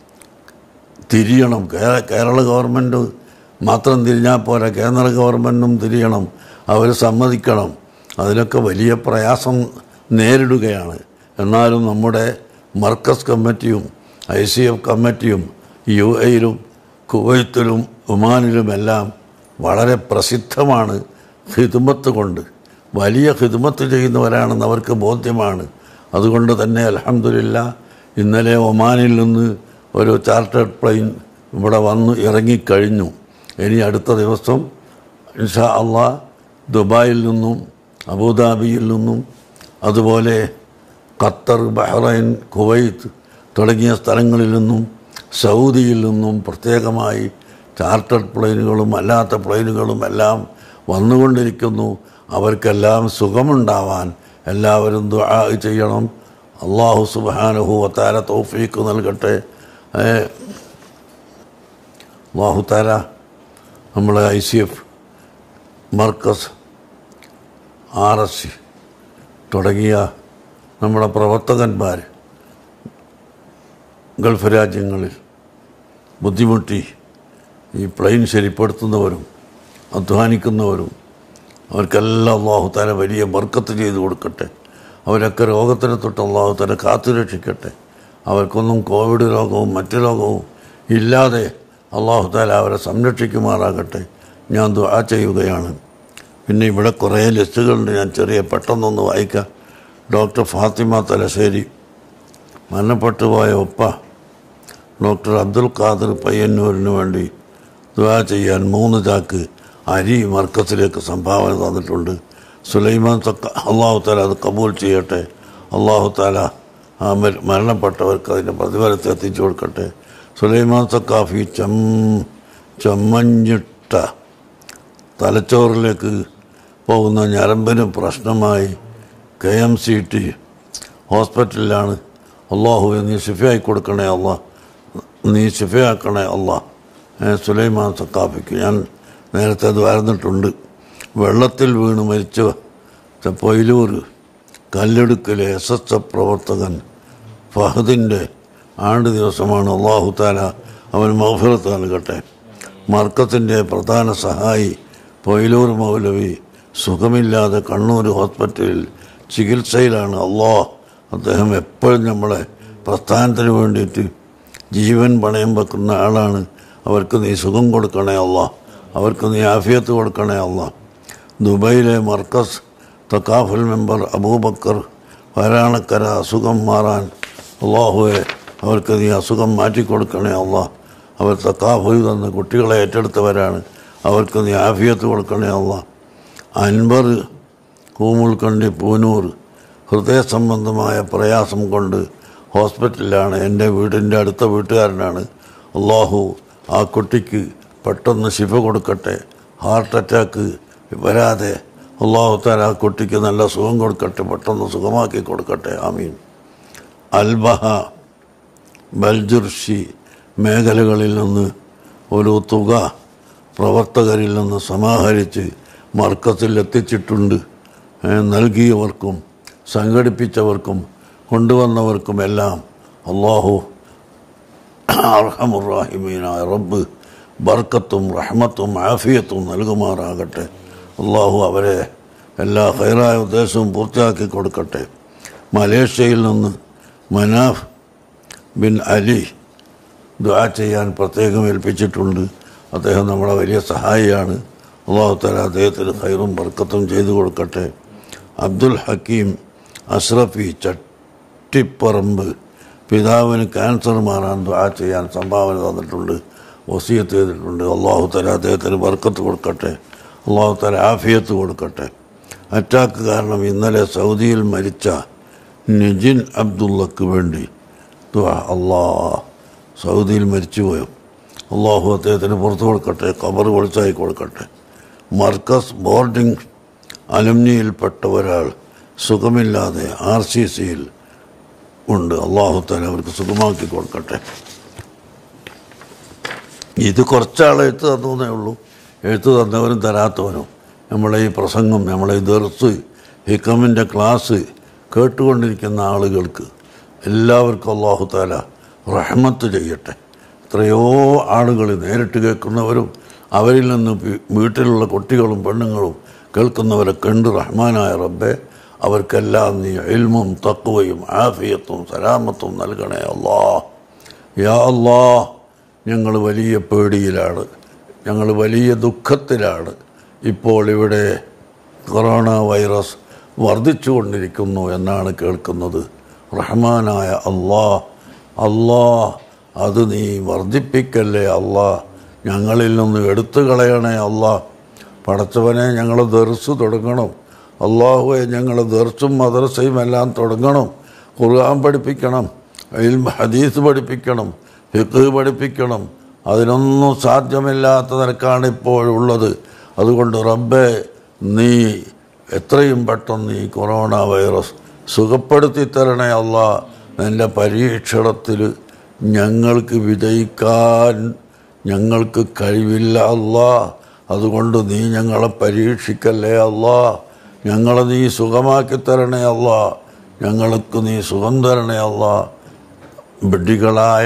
തിരിയണം കേ- കേരള ഗവൺമെൻറ് മാത്രം തിരിഞ്ഞാൽ പോരാ കേന്ദ്ര ഗവൺമെൻറ്റും തിരിയണം അവർ സമ്മതിക്കണം അതിലൊക്കെ വലിയ പ്രയാസം നേരിടുകയാണ് എന്നാലും നമ്മുടെ മർക്കസ് കമ്മിറ്റിയും ഐ സി എഫ് കമ്മിറ്റിയും യു എയിലും കുവൈത്തിലും ഒമാനിലുമെല്ലാം വളരെ പ്രസിദ്ധമാണ് ഹിദ്മത്ത് കൊണ്ട് വലിയ ഹിദ്മത്ത് ചെയ്യുന്നവരാണെന്ന് അവർക്ക് ബോധ്യമാണ് അതുകൊണ്ട് തന്നെ അലഹമില്ല ഇന്നലെ ഒമാനിൽ നിന്ന് ഒരു ചാർട്ടേഡ് പ്ലെയിൻ ഇവിടെ വന്ന് ഇറങ്ങിക്കഴിഞ്ഞു ഇനി അടുത്ത ദിവസം ഇൻഷാ അള്ളാ ദുബായിൽ നിന്നും അബുദാബിയിൽ നിന്നും അതുപോലെ ഖത്തർ ബഹ്റൈൻ കുവൈത്ത് തുടങ്ങിയ സ്ഥലങ്ങളിൽ നിന്നും സൗദിയിൽ നിന്നും പ്രത്യേകമായി ചാർട്ടേഡ് പ്ലെയിനുകളും അല്ലാത്ത പ്ലെയിനുകളും എല്ലാം വന്നുകൊണ്ടിരിക്കുന്നു അവർക്കെല്ലാം സുഖമുണ്ടാവാൻ എല്ലാവരും ദുആ ചെയ്യണം അള്ളാഹു സുബാനുഹു വത്താര തൗഫീക്ക് നൽകട്ടെ ഏ, അള്ളാഹു താര നമ്മളെ I C F Markaz R S C തുടങ്ങിയ നമ്മുടെ പ്രവർത്തകന്മാർ ഗൾഫ് രാജ്യങ്ങളിൽ ബുദ്ധിമുട്ടി ഈ പ്ലെയിൻ ശരിപ്പെടുത്തുന്നവരും അധ്വാനിക്കുന്നവരും അവർക്കെല്ലാം അള്ളാഹു താല വലിയ ബർക്കത്ത് ചെയ്ത് കൊടുക്കട്ടെ അവരൊക്കെ രോഗത്തിനെ തൊട്ട് അള്ളാഹു താല കാത്തു രക്ഷിക്കട്ടെ അവർക്കൊന്നും കോവിഡ് രോഗവും മറ്റു രോഗവും ഇല്ലാതെ അള്ളാഹു താല അവരെ സംരക്ഷിക്കുമാറാകട്ടെ ഞാൻ ദുആ ചെയ്യുകയാണ് പിന്നെ ഇവിടെ കുറേ ലിസ്റ്റുകളുണ്ട് ഞാൻ ചെറിയ പെട്ടെന്നൊന്ന് വായിക്കാം ഡോക്ടർ ഫാത്തിമ തലശ്ശേരി മരണപ്പെട്ടു പോയ ഒപ്പ ഡോക്ടർ അബ്ദുൽ ഖാദർ പയ്യന്നൂരിന് വേണ്ടി ദുആ ചെയ്യാൻ മൂന്ന് ചാക്ക് അരി മർക്കസിലേക്ക് സംഭാവന തന്നിട്ടുണ്ട് സുലൈമാൻ തക്ക അള്ളാഹു താല അത് കബൂൽ ചെയ്യട്ടെ അള്ളാഹു താല ആ മര- മരണപ്പെട്ടവർക്ക് അതിൻ്റെ പ്രതിഫലത്തെ എത്തിച്ചു കൊടുക്കട്ടെ സുലൈമാൻ സക്കാഫി ചം ചമ്മഞ്ഞിട്ട തലച്ചോറിലേക്ക് പോകുന്ന ഞരമ്പിന് പ്രശ്നമായി കെ എം സി ടി ഹോസ്പിറ്റലിലാണ് അള്ളാഹു നീ ഷിഫയായി കൊടുക്കണേ അള്ളാ നീ ഷിഫയാക്കണേ അള്ളാ ഏ, സുലൈമാൻ സക്കാഫിക്ക് ഞാൻ നേരത്തെ അത് വരുന്നിട്ടുണ്ട് വെള്ളത്തിൽ വീണ് മരിച്ച ച- പൊയിലൂർ കല്ലെടുക്കലെ എസ് എസ് എഫ് പ്രവർത്തകൻ ഫഹദിൻ്റെ ആണ്ട് ദിവസമാണ് അള്ളാഹു താല അവൻ മൗഫിറത്ത് നൽകട്ടെ മർക്കത്തിൻ്റെ പ്രധാന സഹായി പൊയിലൂർ മൗലവി സുഖമില്ലാതെ കണ്ണൂർ ഹോസ്പിറ്റലിൽ ചികിത്സയിലാണ് അള്ളാ അദ്ദേഹം എപ്പോഴും നമ്മളെ പ്രസ്ഥാനത്തിന് വേണ്ടിയിട്ട് ജീവൻ പണയം വെക്കുന്ന ആളാണ് അവർക്ക് നീ സുഖം കൊടുക്കണേ അല്ല അവർക്ക് നീ ആഫിയത്ത് കൊടുക്കണേ അല്ല ദുബൈയിലെ മർക്കസ് തക്കാഫുൽ മെമ്പർ അബൂബക്കർ വരാണക്കര അസുഖം മാറാൻ അള്ളാഹുവെ അവർക്ക് നീ അസുഖം മാറ്റിക്കൊടുക്കണേ അല്ല അവർ തക്കാഫുൽ തന്ന് കുട്ടികളെ ഏറ്റെടുത്തവരാണ് അവർക്ക് നീ ആഫിയത്ത് കൊടുക്കണേ അല്ല അൻവർ കൂമുൾക്കണ്ടി പൂനൂർ ഹൃദയ സംബന്ധമായ പ്രയാസം കൊണ്ട് ഹോസ്പിറ്റലിലാണ് എൻ്റെ വീടിൻ്റെ അടുത്ത വീട്ടുകാരനാണ് അള്ളാഹു ആ കുട്ടിക്ക് പെട്ടെന്ന് ശിഫ കൊടുക്കട്ടെ ഹാർട്ട് അറ്റാക്ക് വരാതെ അള്ളാഹു താല ആ കുട്ടിക്ക് നല്ല സുഖം കൊടുക്കട്ടെ പെട്ടെന്ന് സുഖമാക്കി കൊടുക്കട്ടെ ആമീൻ അൽബഹ ബൽജുർഷി മേഖലകളിൽ നിന്ന് ഒരു തുക പ്രവർത്തകരിൽ നിന്ന് സമാഹരിച്ച് മർക്കത്തിൽ എത്തിച്ചിട്ടുണ്ട് ഏ, നൽകിയവർക്കും സംഘടിപ്പിച്ചവർക്കും കൊണ്ടുവന്നവർക്കുമെല്ലാം അള്ളാഹു അർഹമുറാഹിമീനായ റബ്ബ് ബർക്കത്തും റഹ്മത്തും ആഫിയത്തും നൽകുമാറാകട്ടെ അള്ളാഹു അവരെ എല്ലാ ഹൈറായ ഉദ്ദേശവും പൂർത്തിയാക്കി കൊടുക്കട്ടെ മലേഷ്യയിൽ നിന്ന് മനാഫ് ബിൻ അലി ദുആ ചെയ്യാൻ പ്രത്യേകം ഏൽപ്പിച്ചിട്ടുണ്ട് അദ്ദേഹം നമ്മുടെ വലിയ സഹായിയാണ് അള്ളാഹു തല അദ്ദേഹത്തിന് ഹൈറും ബർക്കത്തും ചെയ്തു കൊടുക്കട്ടെ അബ്ദുൽ ഹക്കീം അഷ്റഫി ചട്ടിപ്പറമ്പ് പിതാവിന് ക്യാൻസർ മാറാൻ ദുആ ചെയ്യാൻ സംഭാവന തന്നിട്ടുണ്ട് വസീയത്ത് ചെയ്തിട്ടുണ്ട് അള്ളാഹു തല അദ്ദേഹത്തിന് ബർക്കത്ത് കൊടുക്കട്ടെ അള്ളാഹു തല ആഫിയത്ത് കൊടുക്കട്ടെ അറ്റാക്ക് കാരണം ഇന്നലെ സൗദിയിൽ മരിച്ച നിജിൻ അബ്ദുള്ളക്ക് വേണ്ടി ദുആ അള്ളാ സൗദിയിൽ മരിച്ചുപോയോ അള്ളാഹു അദ്ദേഹത്തിന് പുറത്തു കൊടുക്കട്ടെ കബർ പൊളിച്ചായി കൊടുക്കട്ടെ മർക്കസ് ബോർഡിംഗ് അലുമിനിയിൽപ്പെട്ട ഒരാൾ സുഖമില്ലാതെ ആർ സി സിയിൽ ഉണ്ട് അള്ളാഹു താല അവർക്ക് സുഖമാക്കി കൊടുക്കട്ടെ ഇത് കുറച്ചാൾ എഴുത്ത് തന്നേ ഉള്ളൂ എഴുത്ത് തന്നവനും തരാത്തവനും നമ്മളെ ഈ പ്രസംഗം നമ്മളെ ഈ ദർസ് ഹിക്കമിൻ്റെ ക്ലാസ് കേട്ടുകൊണ്ടിരിക്കുന്ന ആളുകൾക്ക് എല്ലാവർക്കും അള്ളാഹു താല റഹ്മത്ത് ചെയ്യട്ടെ എത്രയോ ആളുകൾ നേരിട്ട് കേൾക്കുന്നവരും അവരിൽ നിന്ന് വി- വീട്ടിലുള്ള കുട്ടികളും പെണ്ണുങ്ങളും കേൾക്കുന്നവരെ കണ്ട് റഹ്മാനായ റബ്ബെ അവർക്കെല്ലാം നീ ഇൽമും തക്കുവയും ആഫിയത്തും സലാമത്തും നൽകണേ അല്ലാ യാ അല്ലാ ഞങ്ങൾ വലിയ പേടിയിലാണ് ഞങ്ങൾ വലിയ ദുഃഖത്തിലാണ് ഇപ്പോൾ ഇവിടെ കൊറോണ വൈറസ് വർദ്ധിച്ചുകൊണ്ടിരിക്കുന്നു എന്നാണ് കേൾക്കുന്നത് റഹ്മാനായ അള്ളാ അള്ളാ അത് നീ വർദ്ധിപ്പിക്കല്ലേ അള്ളാ ഞങ്ങളിൽ നിന്ന് എടുത്തു കളയണേ അള്ളാ പടച്ചവനെ ഞങ്ങൾ ദർസ് തുടങ്ങണം അള്ളാഹുവെ ഞങ്ങൾ ദർസും മദ്രസയും എല്ലാം തുടങ്ങണം ഖുർആൻ പഠിപ്പിക്കണം ഇൽമ ഹദീസ് പഠിപ്പിക്കണം ഫിഖ് പഠിപ്പിക്കണം അതിനൊന്നും സാധ്യമില്ലാത്ത നിനക്കാണ് ഇപ്പോഴുള്ളത് അതുകൊണ്ട് റബ്ബെ നീ എത്രയും പെട്ടെന്ന് ഈ കൊറോണ വൈറസ് സുഖപ്പെടുത്തി തരണേ അല്ല നിൻ്റെ പരീക്ഷണത്തിൽ ഞങ്ങൾക്ക് വിജയിക്കാൻ ഞങ്ങൾക്ക് കഴിവില്ല അല്ല അതുകൊണ്ട് നീ ഞങ്ങളെ പരീക്ഷിക്കല്ലേ അല്ല ഞങ്ങളെ നീ സുഖമാക്കി തരണേ അല്ല ഞങ്ങൾക്ക് നീ സുഖം തരണേ അല്ല ബിഡ്ഢികളായ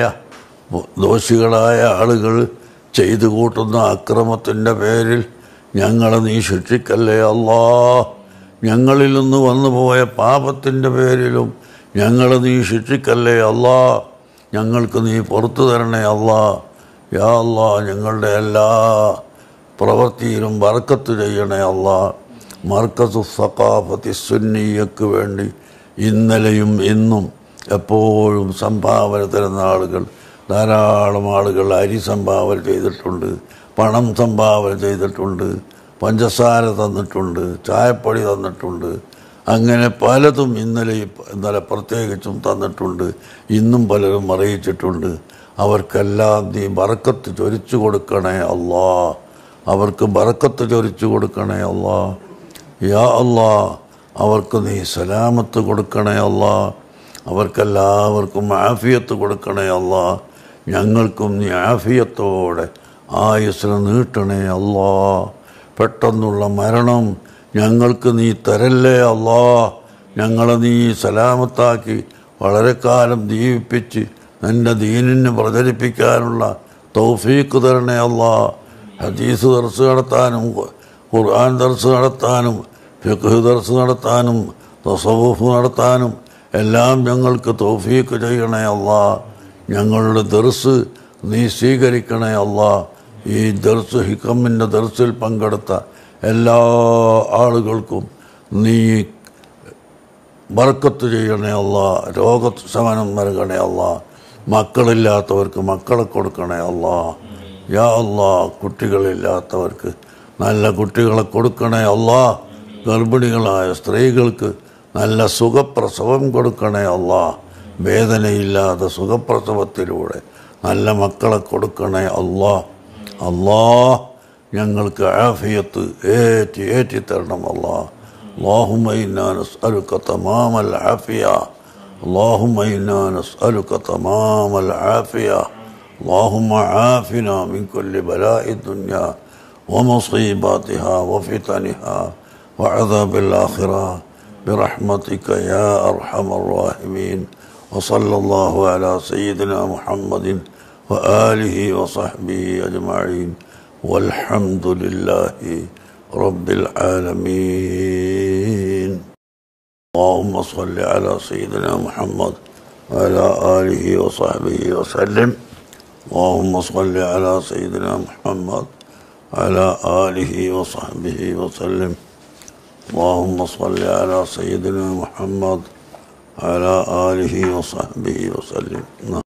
ദോഷികളായ ആളുകൾ ചെയ്തു കൂട്ടുന്ന അക്രമത്തിൻ്റെ പേരിൽ ഞങ്ങളെ നീ ശിക്ഷിക്കല്ലേ അല്ലാ ഞങ്ങളിൽ നിന്ന് വന്നുപോയ പാപത്തിൻ്റെ പേരിലും ഞങ്ങളെ നീ ശിക്ഷിക്കല്ലേ അല്ലാ ഞങ്ങൾക്ക് നീ പുറത്തു തരണേ അല്ലാ യാ അല്ലാ ഞങ്ങളുടെ എല്ലാ പ്രവൃത്തിയിലും ബർക്കത്ത് ചെയ്യണേ അല്ലാ മർക്കസു സഖാഫത്തി സുന്നിയക്ക് വേണ്ടി ഇന്നലെയും ഇന്നും എപ്പോഴും സംഭാവന തരുന്ന ആളുകൾ ധാരാളം ആളുകൾ അരി സംഭാവന ചെയ്തിട്ടുണ്ട് പണം സംഭാവന ചെയ്തിട്ടുണ്ട് പഞ്ചസാര തന്നിട്ടുണ്ട് ചായപ്പൊടി തന്നിട്ടുണ്ട് അങ്ങനെ പലതും ഇന്നലെ ഇന്നലെ പ്രത്യേകിച്ചും തന്നിട്ടുണ്ട് ഇന്നും പലരും അറിയിച്ചിട്ടുണ്ട് അവർക്കെല്ലാം നീ ബറക്കത്ത് ചൊരിച്ചു കൊടുക്കണേ അല്ലാ അവർക്ക് ബറക്കത്ത് ചൊരിച്ചു കൊടുക്കണേ അല്ലാ യാ അല്ലാ അവർക്ക് നീ സലാമത്ത് കൊടുക്കണേ അല്ലാ അവർക്കെല്ലാവർക്കും ആഫിയത്ത് കൊടുക്കണേ അല്ലാ ഞങ്ങൾക്കും നീ ആഫിയത്തോടെ ആയുസ്സിനെ നീട്ടണേ അല്ലാ പെട്ടെന്നുള്ള മരണം ഞങ്ങൾക്ക് നീ തരല്ലേ അല്ലാ ഞങ്ങളെ നീ സലാമത്താക്കി വളരെ കാലം ജീവിപ്പിച്ച് നിന്റെ ദീനിനെ പ്രചരിപ്പിക്കാനുള്ള തൗഫീക്ക് തരണേ അല്ലാ ഹദീസ് ദർസ് നടത്താനും ഖുർആൻ ദർസ് നടത്താനും ഫിഖ് ദർസ് നടത്താനും തസവുഫ് നടത്താനും എല്ലാം ഞങ്ങൾക്ക് തൗഫീക്ക് ചെയ്യണേ അല്ലാ ഞങ്ങളുടെ ദർസ് നീ സ്വീകരിക്കണേ അല്ലാ ഈ ദർസ് ഹിക്കമ്മിൻ്റെ ദർസിൽ പങ്കെടുത്ത എല്ലാ ആളുകൾക്കും നീ ബർക്കത്ത് ചെയ്യണേ അല്ല രോഗശമനം നൽകണേ അല്ല മക്കളില്ലാത്തവർക്ക് മക്കളെ കൊടുക്കണേ അല്ല യാ അല്ല കുട്ടികളില്ലാത്തവർക്ക് നല്ല കുട്ടികളെ കൊടുക്കണേ അല്ലാ ഗർഭിണികളായ സ്ത്രീകൾക്ക് നല്ല സുഖപ്രസവം കൊടുക്കണേ അല്ലാ വേദനയില്ലാതെ സുഖപ്രസവത്തിലൂടെ നല്ല മക്കളെ കൊടുക്കണേ അല്ലാ അല്ലാ ഞങ്ങൾക്ക് ആഫിയത്ത് ഏറ്റി ഏറ്റി തരണം അല്ലാ اللهم إنا نسألك تمام العافية اللهم إنا نسألك تمام العافية اللهم عافنا من كل بلاء الدنيا ومصيباتها وفتنها وعذاب الآخرة برحمتك يا أرحم الراحمين وصلى الله على سيدنا محمد وآله وصحبه أجمعين والحمد لله رب العالمين اللهم صل على سيدنا محمد وعلى آله وصحبه وسلم اللهم صل على سيدنا محمد وعلى آله وصحبه وسلم اللهم صل على سيدنا محمد وعلى آله وصحبه وسلم